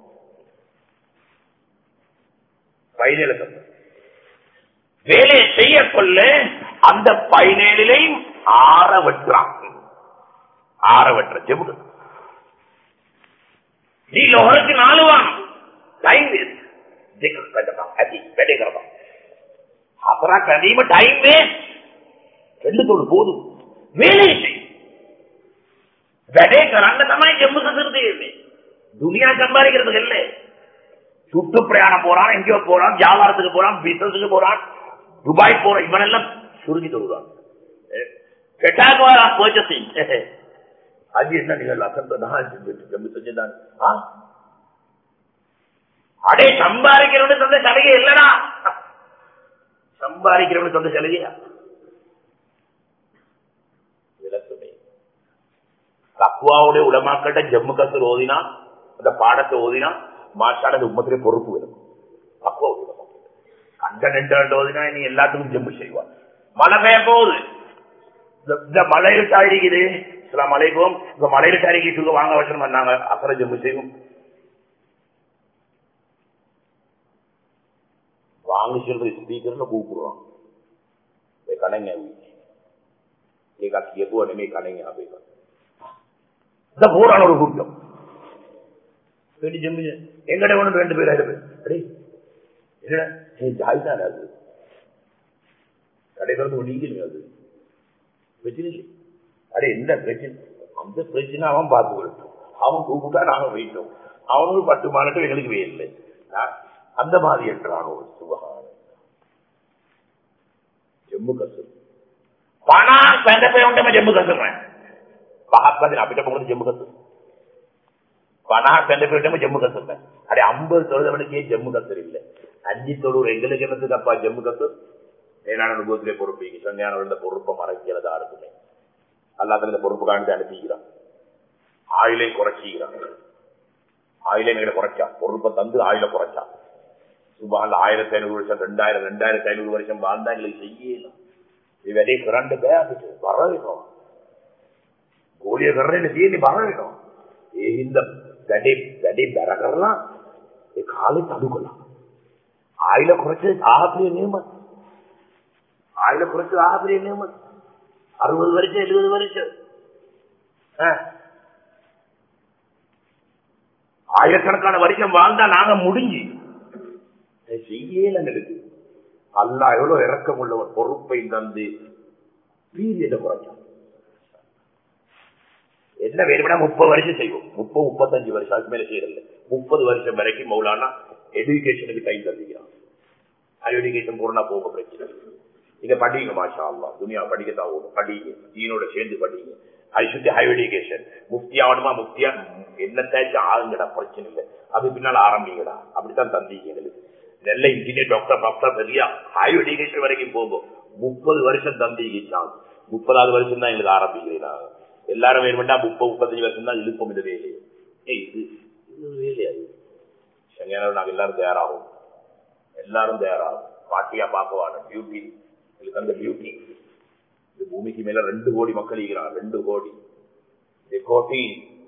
பதினேழு தந்தான் வேலையை செய்ய கொள்ள அந்த பதினேழிலையும் ஆற வெட்டுறான் ஆற வெட்டுற ஜெபுடு நீ லோகருக்கு நாலு வாங்க டைம் வேஸ்ட் जिक्र करता अति बैठे करता अपना कदीम टाइम वेस्ट ரெண்டு தோடு போதும் வேலை செய் වැඩේ කරන්න තමයි ජම්මු සසර තියෙන්නේ துனியா சம்பாதிக்கிறதுக்கு இல்ல சுற்று பிரயாணம் போறான் எங்கேயோ போறான் வியாபாரத்துக்கு போறான் பிசினஸுக்கு போறான் துபாய் போற இவனெல்லாம் சுருங்கி தொழுவான் கெட்டாக பர்ச்சேசிங் அது என்ன நீங்கள் அசந்ததான் ஜம்மு செஞ்சுதான் அடே சம்பாதிக்கிறவனு சொந்த சலுகை இல்லடா சம்பாதிக்கிறவனு சொந்த சலுகையா விளக்குமே தக்குவாவுடைய உலமாக்கிட்ட ஜம்மு கசர் ஓதினா அந்த பாடத்தை ஓதினா மாற்றாட உம்மத்திலே பொறுப்பு வரும் தக்குவாவுடைய கண்ட நின்று ஓதினா நீ எல்லாத்துக்கும் ஜம்மு செய்வான் மழை பெய்ய போகுது இந்த மழை இருட்டாயிருக்குது சில மலைக்கும் இந்த மழை இருட்டாரிக்கு வாங்க வச்சு பண்ணாங்க அப்புறம் ஜம்மு செய்வோம் வாங்க சொல்ற ஸ்பீக்கர்ல கூப்பிடுறோம் கணைங்க ඒක කියපුව නෙමේ කණෙන් අපේ இந்த போரான ஒரு கூட்டம் எங்கட ஒன்று ரெண்டு பேர் அடே என்ன ஜாய்தான் அது கடைபிறந்து நீங்க அது பிரச்சனை அடே என்ன பிரச்சனை அந்த பிரச்சனை அவன் பார்த்து கொடுத்தோம் அவன் கூப்பிட்டா நாங்க வைத்தோம் அவனுக்கு பத்து மாநிலம் எங்களுக்கு வேலை அந்த மாதிரி என்றான் ஒரு சுபகான ஜம்மு கசூர் පනා පැඳපයොන්ටම ජම්මු කසරන පහත්පදින අපිට මොකද ජම්මු කසර පනා පැඳපයොන්ටම ජම්මු කසරන අර අම්බ தொழுதவனுக்கே ஜம்மு கசர் இல்ல அஞ்சு தொழுர் எங்களுக்கு என்னதுக்கு அப்பா ஜம்மு கசர் மேலான அனுபவத்திலே பொறுப்பு சொன்ன இந்த பொறுப்பை மறைக்கிறதா இருக்குமே அல்லாத இந்த பொறுப்பு காண்பித்து அனுப்பிக்கிறான் ஆயிலை குறைச்சிக்கிறான் ஆயிலை மேல குறைச்சான் பொறுப்பை தந்து ஆயில குறைச்சான் சுபால் ஆயிரத்தி ஐநூறு வருஷம் ரெண்டாயிரம் ரெண்டாயிரத்தி ஐநூறு வருஷம் வாழ்ந்தா எங்களுக்கு செய்யலாம் ඒ වැඩේ කරන්න බෑ අපිට බර වෙනවා. ගෝලිය කරන්නේ තියෙන්නේ බර වෙනවා. ඒ හින්දා වැඩේ වැඩේ බැර කරලා ඒ කාලෙත් අඩු කළා. ආයිල කොරච ආහත්‍රිය නියම. ආයිල කොරච ආහත්‍රිය නියම. 60 வருஷம் 70 வருஷம். ஆயிரக்கணக்கான வருஷம் வாழ்ந்தா நாங்க முடிஞ்சு செய்யல எங்களுக்கு அல்லா எவ்வளவு இறக்கம் உள்ளவர் பொறுப்பை தந்து பீரியட குறைச்சான் என்ன வேணும்னா முப்பது வருஷம் செய்வோம் முப்பது முப்பத்தஞ்சு வருஷம் அதுக்கு மேல செய்யறதில்ல முப்பது வருஷம் வரைக்கும் மௌலானா எஜுகேஷனுக்கு டைம் தந்துக்கிறான் ஹையர் எஜுகேஷன் பூர்ணா போக பிரச்சனை நீங்க படிங்க மாஷா அல்லா துனியா படிக்கத்தான் ஓடும் படிங்க தீனோட சேர்ந்து படிங்க அது சுத்தி ஹையர் எஜுகேஷன் முஃப்தியா வேணுமா முஃப்தியா என்னத்தாச்சும் ஆகுங்கடா பிரச்சனை இல்லை அது பின்னால ஆரம்பிங்கடா அப்படித்தான் தந்தீங்க எங்களுக்கு நல்ல இன்ஜினியர் டாக்டர் டாக்டர் சரியா ஹையர் எஜுகேஷன் வரைக்கும் போகும் முப்பது வருஷம் தந்திச்சான் முப்பதாவது வருஷம் தான் எங்களுக்கு ஆரம்பிக்கிறேன் எல்லாரும் வேணும்னா முப்பது முப்பத்தஞ்சு வருஷம் தான் இழுப்போம் இந்த வேலையை ஏய் இது இது ஒரு வேலையா சங்கையான நாங்க எல்லாரும் தயாராகும் எல்லாரும் தயாராகும் பாட்டியா பார்க்கவான பியூட்டி இதுக்கு அந்த பியூட்டி இந்த பூமிக்கு மேல ரெண்டு கோடி மக்கள் இருக்கிறாங்க ரெண்டு கோடி கோட்டி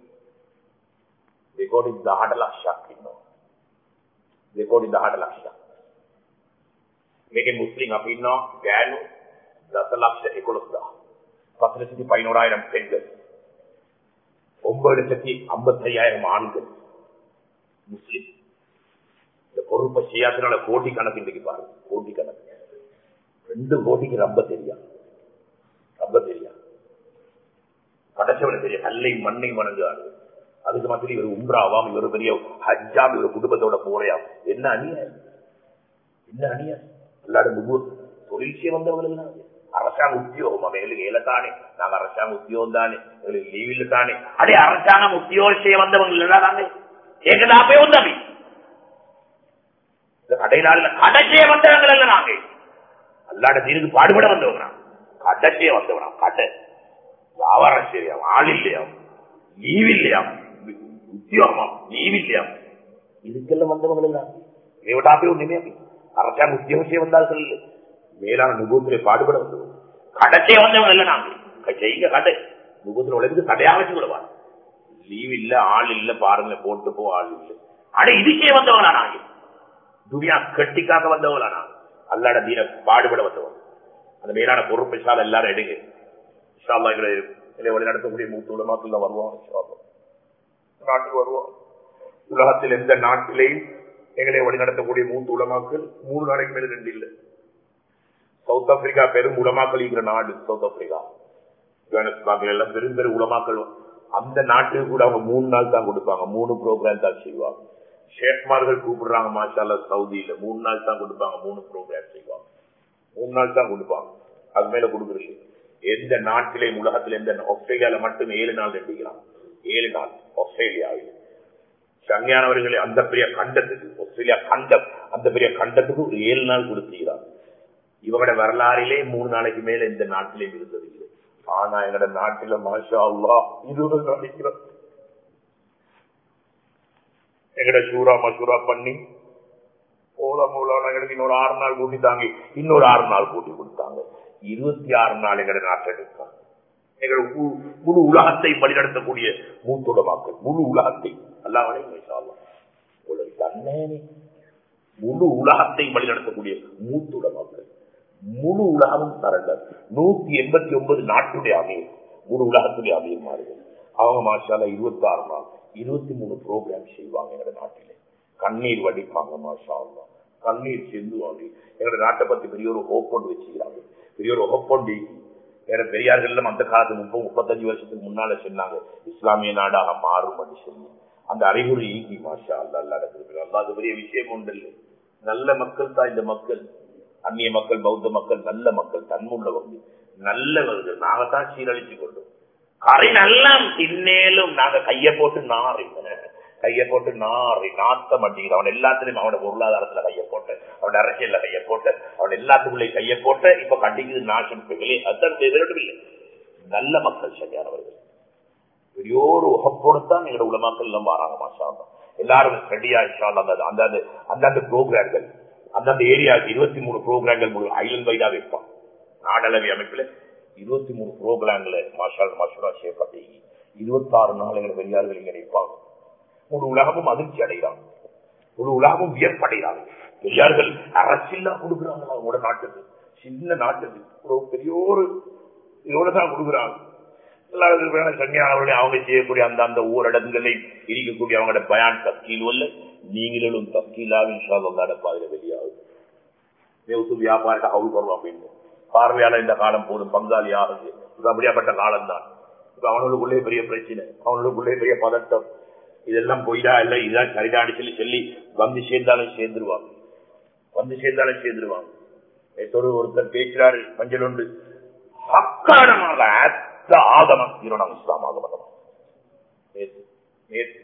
கோடி දහට ලක්ෂයක් ඉන්නවා දෙකෝටි දහට ලක්ෂයක් මේකේ මුස්ලිම් අපි ඉන්නවා ගෑනු දස ලක්ෂ එකොළොස් දහ பத்து லட்சத்தி பதினோராயிரம் பெண்கள் ஒன்பது லட்சத்தி ஐம்பத்தி ஐயாயிரம் ஆண்கள் முஸ்லிம் இந்த பொறுப்பை செய்யாதனால கோடி கணக்கு இன்றைக்கு பாருங்க கோடி கணக்கு ரெண்டு கோடிக்கு ரொம்ப தெரியா ரொம்ப தெரியா படைச்சவன தெரியும் கல்லை மண்ணை வணங்குவாரு அதுக்கு மாதிரி இவர் உம்ராவாம் இவர் பெரிய ஹஜ்ஜாம் இவர் குடும்பத்தோட போறையாம் என்ன அநியாயம் என்ன அநியாயம் எல்லாரும் தொழிற்சியை வந்தவர்கள் அரசாங்க உத்தியோகம் எங்களுக்கு ஏல தானே நாங்க அரசாங்க உத்தியோகம் தானே எங்களுக்கு லீவில் தானே அடே அரசாங்கம் உத்தியோகம் செய்ய வந்தவங்க இல்லடா நாங்க எங்க போய் வந்தவி இந்த கடையில கடை செய்ய வந்தவங்க இல்ல நாங்க அல்லாட தீனுக்கு பாடுபட வந்தவங்க கடை செய்ய வந்தவனா கடை வியாபாரம் செய்யாம் ஆள் இல்லையாம் லீவ் இல்லையாம் உத்தியோகமாம் லீவ் இல்லையாம் இதுக்கெல்லாம் வந்தவங்க இல்ல இவட்டா போய் ஒண்ணுமே அரசாங்க உத்தியோகம் செய்ய வந்தார்கள் இல்லை மேலான நுகத்திலே பாடுபட வந்தது கடைச்சே வந்தவங்க இல்ல நாங்க செய்யுங்க கடை நுகத்துல உழைந்து கடையா வச்சு விடுவாங்க லீவ் இல்ல ஆள் இல்ல பாருங்க போட்டு போ ஆள் இல்ல அட இதுக்கே வந்தவங்களா நாங்க துனியா கட்டிக்காக வந்தவங்களா நாங்க அல்லாட தீன பாடுபட வந்தவங்க அந்த மேலான பொறுப்பு சால எல்லாரும் எடுங்க இன்ஷால்லா எங்களை வழி நடத்தக்கூடிய மூத்த உலமாக்கள்ல வருவோம் இன்ஷால்லா. நாட்டுக்கு வருவோம் உலகத்தில் எந்த நாட்டிலேயும் எங்களை வழி நடத்தக்கூடிய மூத்த உலமாக்கள் மூணு நாளைக்கு மேல ரெண்டு இல்லை சவுத் ஆப்பிரிக்கா பெரும் உலமாக்கள் இருக்கிற நாடு சவுத் ஆப்பிரிக்கா ஆப்கானிஸ்தான் எல்லாம் பெரும் பெரும் உலமாக்கள் அந்த நாட்டுக்கு கூட அவங்க மூணு நாள் தான் கொடுப்பாங்க மூணு ப்ரோக்ராம் தான் செய்வாங்க ஷேக்மார்கள் கூப்பிடுறாங்க மாஷால சவுதியில மூணு நாள் தான் கொடுப்பாங்க மூணு ப்ரோக்ராம் செய்வாங்க மூணு நாள் தான் கொடுப்பாங்க அது மேல கொடுக்குறது எந்த நாட்டிலேயும் உலகத்துல எந்த ஆஸ்திரேலியால மட்டும் ஏழு நாள் எடுக்கிறான் ஏழு நாள் ஆஸ்திரேலியாவில் சங்கையானவர்களே அந்த பெரிய கண்டத்துக்கு ஆஸ்திரேலியா கண்டம் அந்த பெரிய கண்டத்துக்கு ஒரு ஏழு நாள் கொடுத்துக்கிறாங்க இவங்களோட வரலாறிலே மூணு நாளைக்கு மேல இந்த நாட்டிலேயும் இருந்தது இல்லை ஆனா எங்கட நாட்டில மாஷா அல்லா இருபது நாளைக்கு எங்கட சூரா மசூரா பண்ணி ஓலா மூலம் எங்களுக்கு இன்னொரு ஆறு நாள் கூட்டி தாங்க இன்னொரு ஆறு நாள் கூட்டி கொடுத்தாங்க இருபத்தி ஆறு நாள் எங்கட நாட்டில் இருக்காங்க எங்களோட மு- முழு உலகத்தை வழிநடத்தக்கூடிய மூத்துடமாக்கள் முழு உலகத்தை அல்லாமலே உங்களுக்கு தன்னேனே முழு உலகத்தை வழிநடத்தக்கூடிய மூத்துடமாக்கள் முழு உலகமும் சரண்டர் நூத்தி எண்பத்தி ஒன்பது நாட்டுடைய அமையர் முழு உலகத்துடைய அமையர் மாறுகள் அவங்க மாஷால இருபத்தி ஆறு நாள் இருபத்தி மூணு ப்ரோக்ராம் செய்வாங்க எங்க நாட்டிலே கண்ணீர் வடிப்பாங்க மாஷா அல்லாஹ். கண்ணீர் செந்துவாங்க எங்க நாட்டை பத்தி பெரிய ஒரு ஹோப்பொண்டு வச்சுக்கிறாங்க பெரிய ஒரு ஹோப்பொண்டு வேற பெரியார்கள் அந்த காலத்து முப்பது முப்பத்தஞ்சு வருஷத்துக்கு முன்னால சொன்னாங்க இஸ்லாமிய நாடாக மாறும் என்று சொல்லி அந்த அறிகுறி ஈகி மாஷா அல்லா அல்லாத அல்லாத பெரிய விஷயம் ஒன்று இல்லை நல்ல மக்கள் தான் இந்த மக்கள் அந்நிய மக்கள் பௌத்த மக்கள் நல்ல மக்கள் தன்முள்ளவங்க நல்லவர்கள் நாங்கத்தான் சீரழிச்சு கொண்டோம் கரை நல்லா தின்னேலும் நாங்க கைய போட்டு நாரி கைய போட்டு நாரி நாத்த மாட்டேங்குது அவன் எல்லாத்திலையும் அவனோட பொருளாதாரத்துல கைய போட்டு அவன் அரசியல்ல கைய போட்டு அவன் எல்லாத்துக்குள்ளே கைய போட்டு இப்ப கண்டிக்குது நாசம் பிகளே அதான் விரட்டும் இல்லை நல்ல மக்கள் சரியானவர்கள் பெரியோரு உகப்போடுத்தான் எங்களோட உலமாக்கள் எல்லாம் வராங்க மாஷா அல்லாஹ். எல்லாரும் ரெடியா அந்த அந்தந்த அந்தந்த ப்ரோக்ராம்கள் அந்தந்த ஏரியா இருபத்தி மூணு ப்ரோக்ராம்கள் முழு ஐலண்ட் வைடா வைப்பான் நாடளவி அமைப்புல இருபத்தி மூணு ப்ரோக்ராம்ல மாஷால் மஷூரா செய்யப்பட்டு இருபத்தி ஆறு நாள் எங்களை பெரியார்கள் இங்க நிற்பாங்க முழு உலகமும் அதிர்ச்சி அடைகிறாங்க முழு உலகமும் வியப்படைகிறாங்க பெரியார்கள் அரசியலா கொடுக்குறாங்களா உங்களோட நாட்டுக்கு சின்ன நாட்டுக்கு ஒரு பெரிய ஒரு இவ்வளவுதான் கொடுக்குறாங்க எல்லாருக்கும் சன்னியானவர்களே அவங்க செய்யக்கூடிய அந்த அந்த ஊரடங்களில் இருக்கக்கூடிய அவங்களோட பயான் தக்கீல் அல்ல நீங்களும் தக்கீலாவின் ஷாலோட பாதையில வெளியாகும் நேற்று வியாபாரிட்ட ஹவுல் வருவோம் அப்படின்னு பார்வையாளர் இந்த காலம் போதும் பங்காளி ஆகுது இது அப்படியாப்பட்ட காலம் தான் இப்ப அவனுக்குள்ளே பெரிய பிரச்சனை அவனுக்குள்ளே பெரிய பதட்டம் இதெல்லாம் போயிடா இல்ல இதான் சரிதான்னு சொல்லி சொல்லி வந்து சேர்ந்தாலும் சேர்ந்துருவாங்க வந்து சேர்ந்தாலும் சேர்ந்துருவாங்க நேற்று ஒருத்தர் பேசுறாரு மஞ்சள் உண்டு சக்காரமாக அத்த ஆகமம் இருநம் இஸ்லாம் ஆகமதம் நேற்று நேற்று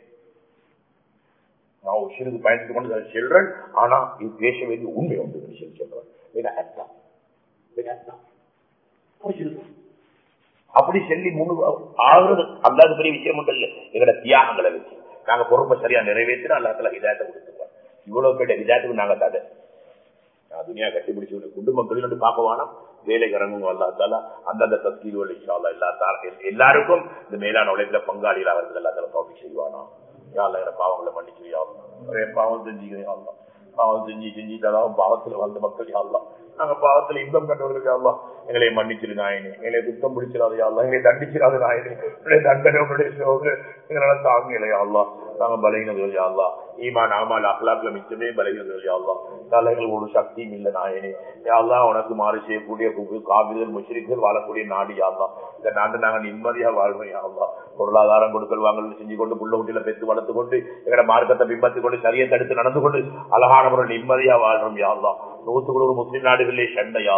நான் ஒரு சிறிது பயன்படுத்திக் கொண்டு அதை சொல்றேன் ஆனா இது பேச வேண்டிய உண்மை உண்டு என்று சொல்லி சொல்றேன் இது அர்த்தம். இது அர்த்தம். அப்படி சொல்லுங்க. அப்படி சொல்லி முழு ஆகுறது அல்லாத பெரிய விஷயம் மட்டும் இல்லை எங்களோட தியாகங்களை வச்சு நாங்க பொறுப்பை சரியா நிறைவேற்றினா அல்லாத்துல இதாயத்தை கொடுத்துருவோம் இவ்வளவு பேட்ட இதாயத்துக்கு நாங்க தடை நான் துணியா கட்டி பிடிச்சு குடும்பம் தொழில் பார்க்க வேணாம் வேலைக்கு இறங்குங்க அல்லாத்தால அந்தந்த தஸ்கீல்கள் இன்ஷால்லா எல்லா தார- எல்லாருக்கும் இந்த மேலான உழைப்புல பங்காளிகள் அவர்கள் எல்லாத்தால தோப்பி செய்வானா யாழ்ல என பாவங்களை மன்னிச்சு யாழ்லாம் பாவம் செஞ்சுக்கிறேன் யாழ்லாம் பாவம் செஞ்சு செஞ்சுட்டாலும் பாவத்துல வந்த மக்கள் யாழ்லாம் நாங்க பாவத்துல இன்பம் கண்டவர்கள் யாழ்லாம் எங்களை மன்னிச்சிரு நாயனே எங்களை குத்தம் பிடிச்சிடாது யாழ்லாம் எங்களை தண்டிச்சிடாது நாயனே எங்களை தண்டனை உங்களுடைய சோதனை எங்களால தாங்க இல்லையா யாழ்லாம் நாங்க பலகினர்கள் யாழ்லாம் ஈமான் ஆமால் அஹ்லாக்ல மிச்சமே பலகினர்கள் யாழ்லாம் தலைகள் ஒரு சக்தியும் இல்லை நாயனே யாழ்லாம் உனக்கு மாறு செய்யக்கூடிய காவிதல் முஷ்ரிக்கள் வாழக்கூடிய நாடு யாழ்லாம் இந்த நாட்டை நாங்க நிம்மதியா வாழ்றோம் யாழ்லாம் பொருளாதாரம் கொடுக்கல் வாங்கல் செஞ்சு கொண்டு புள்ள குட்டியில பெற்று வளர்த்து கொண்டு எங்கட மார்க்கத்தை பின்பற்றி கொண்டு சரியை தடுத்து நடந்து கொண்டு அழகான முறை நிம்மதியா வாழ்றோம் யாழ்லாம் நூத்துக்குள்ள ஒரு முஸ்லிம் நாடுகளிலே சண்டை யாழ்லாம்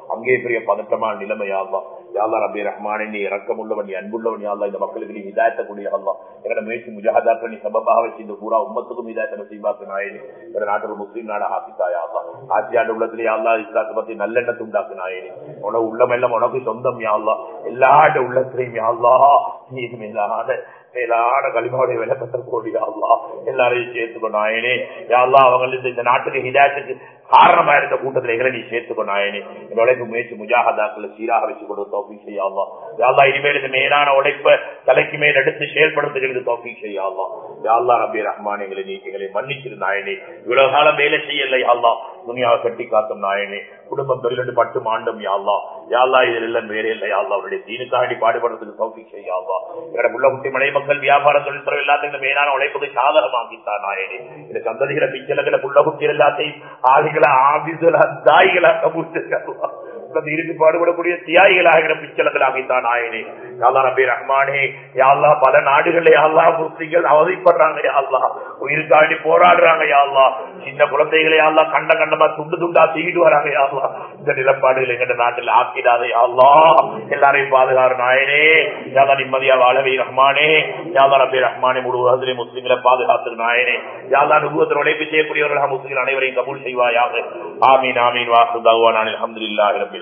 அங்கே பெரிய பதட்டமான நிலைமை யாழ்லா யாழ்லா ரபி ரஹ்மானே நீ இறக்கம் உள்ளவன் நீ அன்புள்ளவன் யாழ்லா இந்த மக்களுக்கு நீ ஹிதாயத்தை கூடிய அல்லா எங்கட முயற்சி முஜாதாக்கள் நீ சபபாக வச்சு இந்த பூரா உம்மத்துக்கும் ஹிதாயத்தை நசீபாக்கு நாயனி எங்க நாட்டில் முஸ்லீம் நாடு ஆசித்தா யாழ்லா ஆட்சியாண்டு உள்ளத்துல யாழ்லா இஸ்லாத்தை பத்தி நல்லெண்ணத்தை உண்டாக்கு நாயனி உனக்கு உள்ளம் எல்லாம் உனக்கு சொந்தம் யாழ்லா எல்லாட உள்ளத்திலையும் யாழ்லா நீ இது மேலான மேலான களிமாவுடைய விளக்கத்தை கோடி யாழ்லா எல்லாரையும் சேர்த்துக்கோ நாயனே யாழ்லா அவங்க இந்த நாட்டுக்கு ஹிதாயத்துக்கு காரணமா இருந்த கூட்டத்தில் எங்களை நீ சேர்த்துக்கோ நாயனே இந்த உழைப்பு முயற்சி முஜாகதாக்களை சீராக வச்சு கொண்டு தோப்பி செய்யாமா யாழ்லா இனிமேல் இந்த மேலான உழைப்ப தலைக்கு மேல் எடுத்து செயல்படுத்துகிறது தோப்பி செய்யாமா யாழ்லா ரபி ரஹ்மான் எங்களை நீ எங்களை மன்னிச்சிரு நாயனே இவ்வளவு காலம் வேலை செய்யலை யாழ்லா துணியாவை கட்டி காத்தும் நாயனே குடும்பம் தொழிலண்டு பட்டு மாண்டும் யாழ்லா யாழ்லா இதில் எல்லாம் வேற இல்லை யாழ்லா அவருடைய தீனுக்காண்டி பாடுபடுறதுக்கு தோப்பி செய்யாமா எங்களோட உள்ள குட்டி மலை மக்கள் வியாபார தொழில்துறை எல்லாத்தையும் இந்த மேலான உழைப்புக்கு சாதகமாக்கித்தான் நாயனே இந்த சந்ததிகளை பிச்சலங்களை புள்ள குட்டி எல்லாத்தையும் ஆதிகளை ஆபிசுல தாய்களா கபூர்த்திருக்கலாம் இருக்கு பாடுபடக்கூடிய தியாகிகளாகிற பிச்சலங்களாகித்தான் நாயனே யாழ்லா நபி ரஹ்மானே யாழ்லா பல நாடுகள்ல யாழ்லா முஸ்லிம்கள் அவதிப்படுறாங்க யாழ்லா உயிருக்காண்டி போராடுறாங்க யாழ்லா சின்ன குழந்தைகளை யாழ்லா கண்ட கண்டமா துண்டு துண்டா தூக்கிட்டு வராங்க யாழ்லா இந்த நிலப்பாடுகள் எங்க நாட்டில் ஆக்கிடாதே யாழ்லா எல்லாரையும் பாதுகாறு நாயனே யாதா நிம்மதியா வாழவே ரஹ்மானே யாதா நபி ரஹ்மானே முழு உலகத்திலே முஸ்லிம்களை பாதுகாத்து நாயனே யாதா நுகுவத்தில் உழைப்பு செய்யக்கூடியவர்கள் முஸ்லிம்கள் அனைவரையும் கபூல் செய்வாயாக ஆமீன் ஆமீன் வாசு தகுவான் அலமதுல்லாஹி ரபி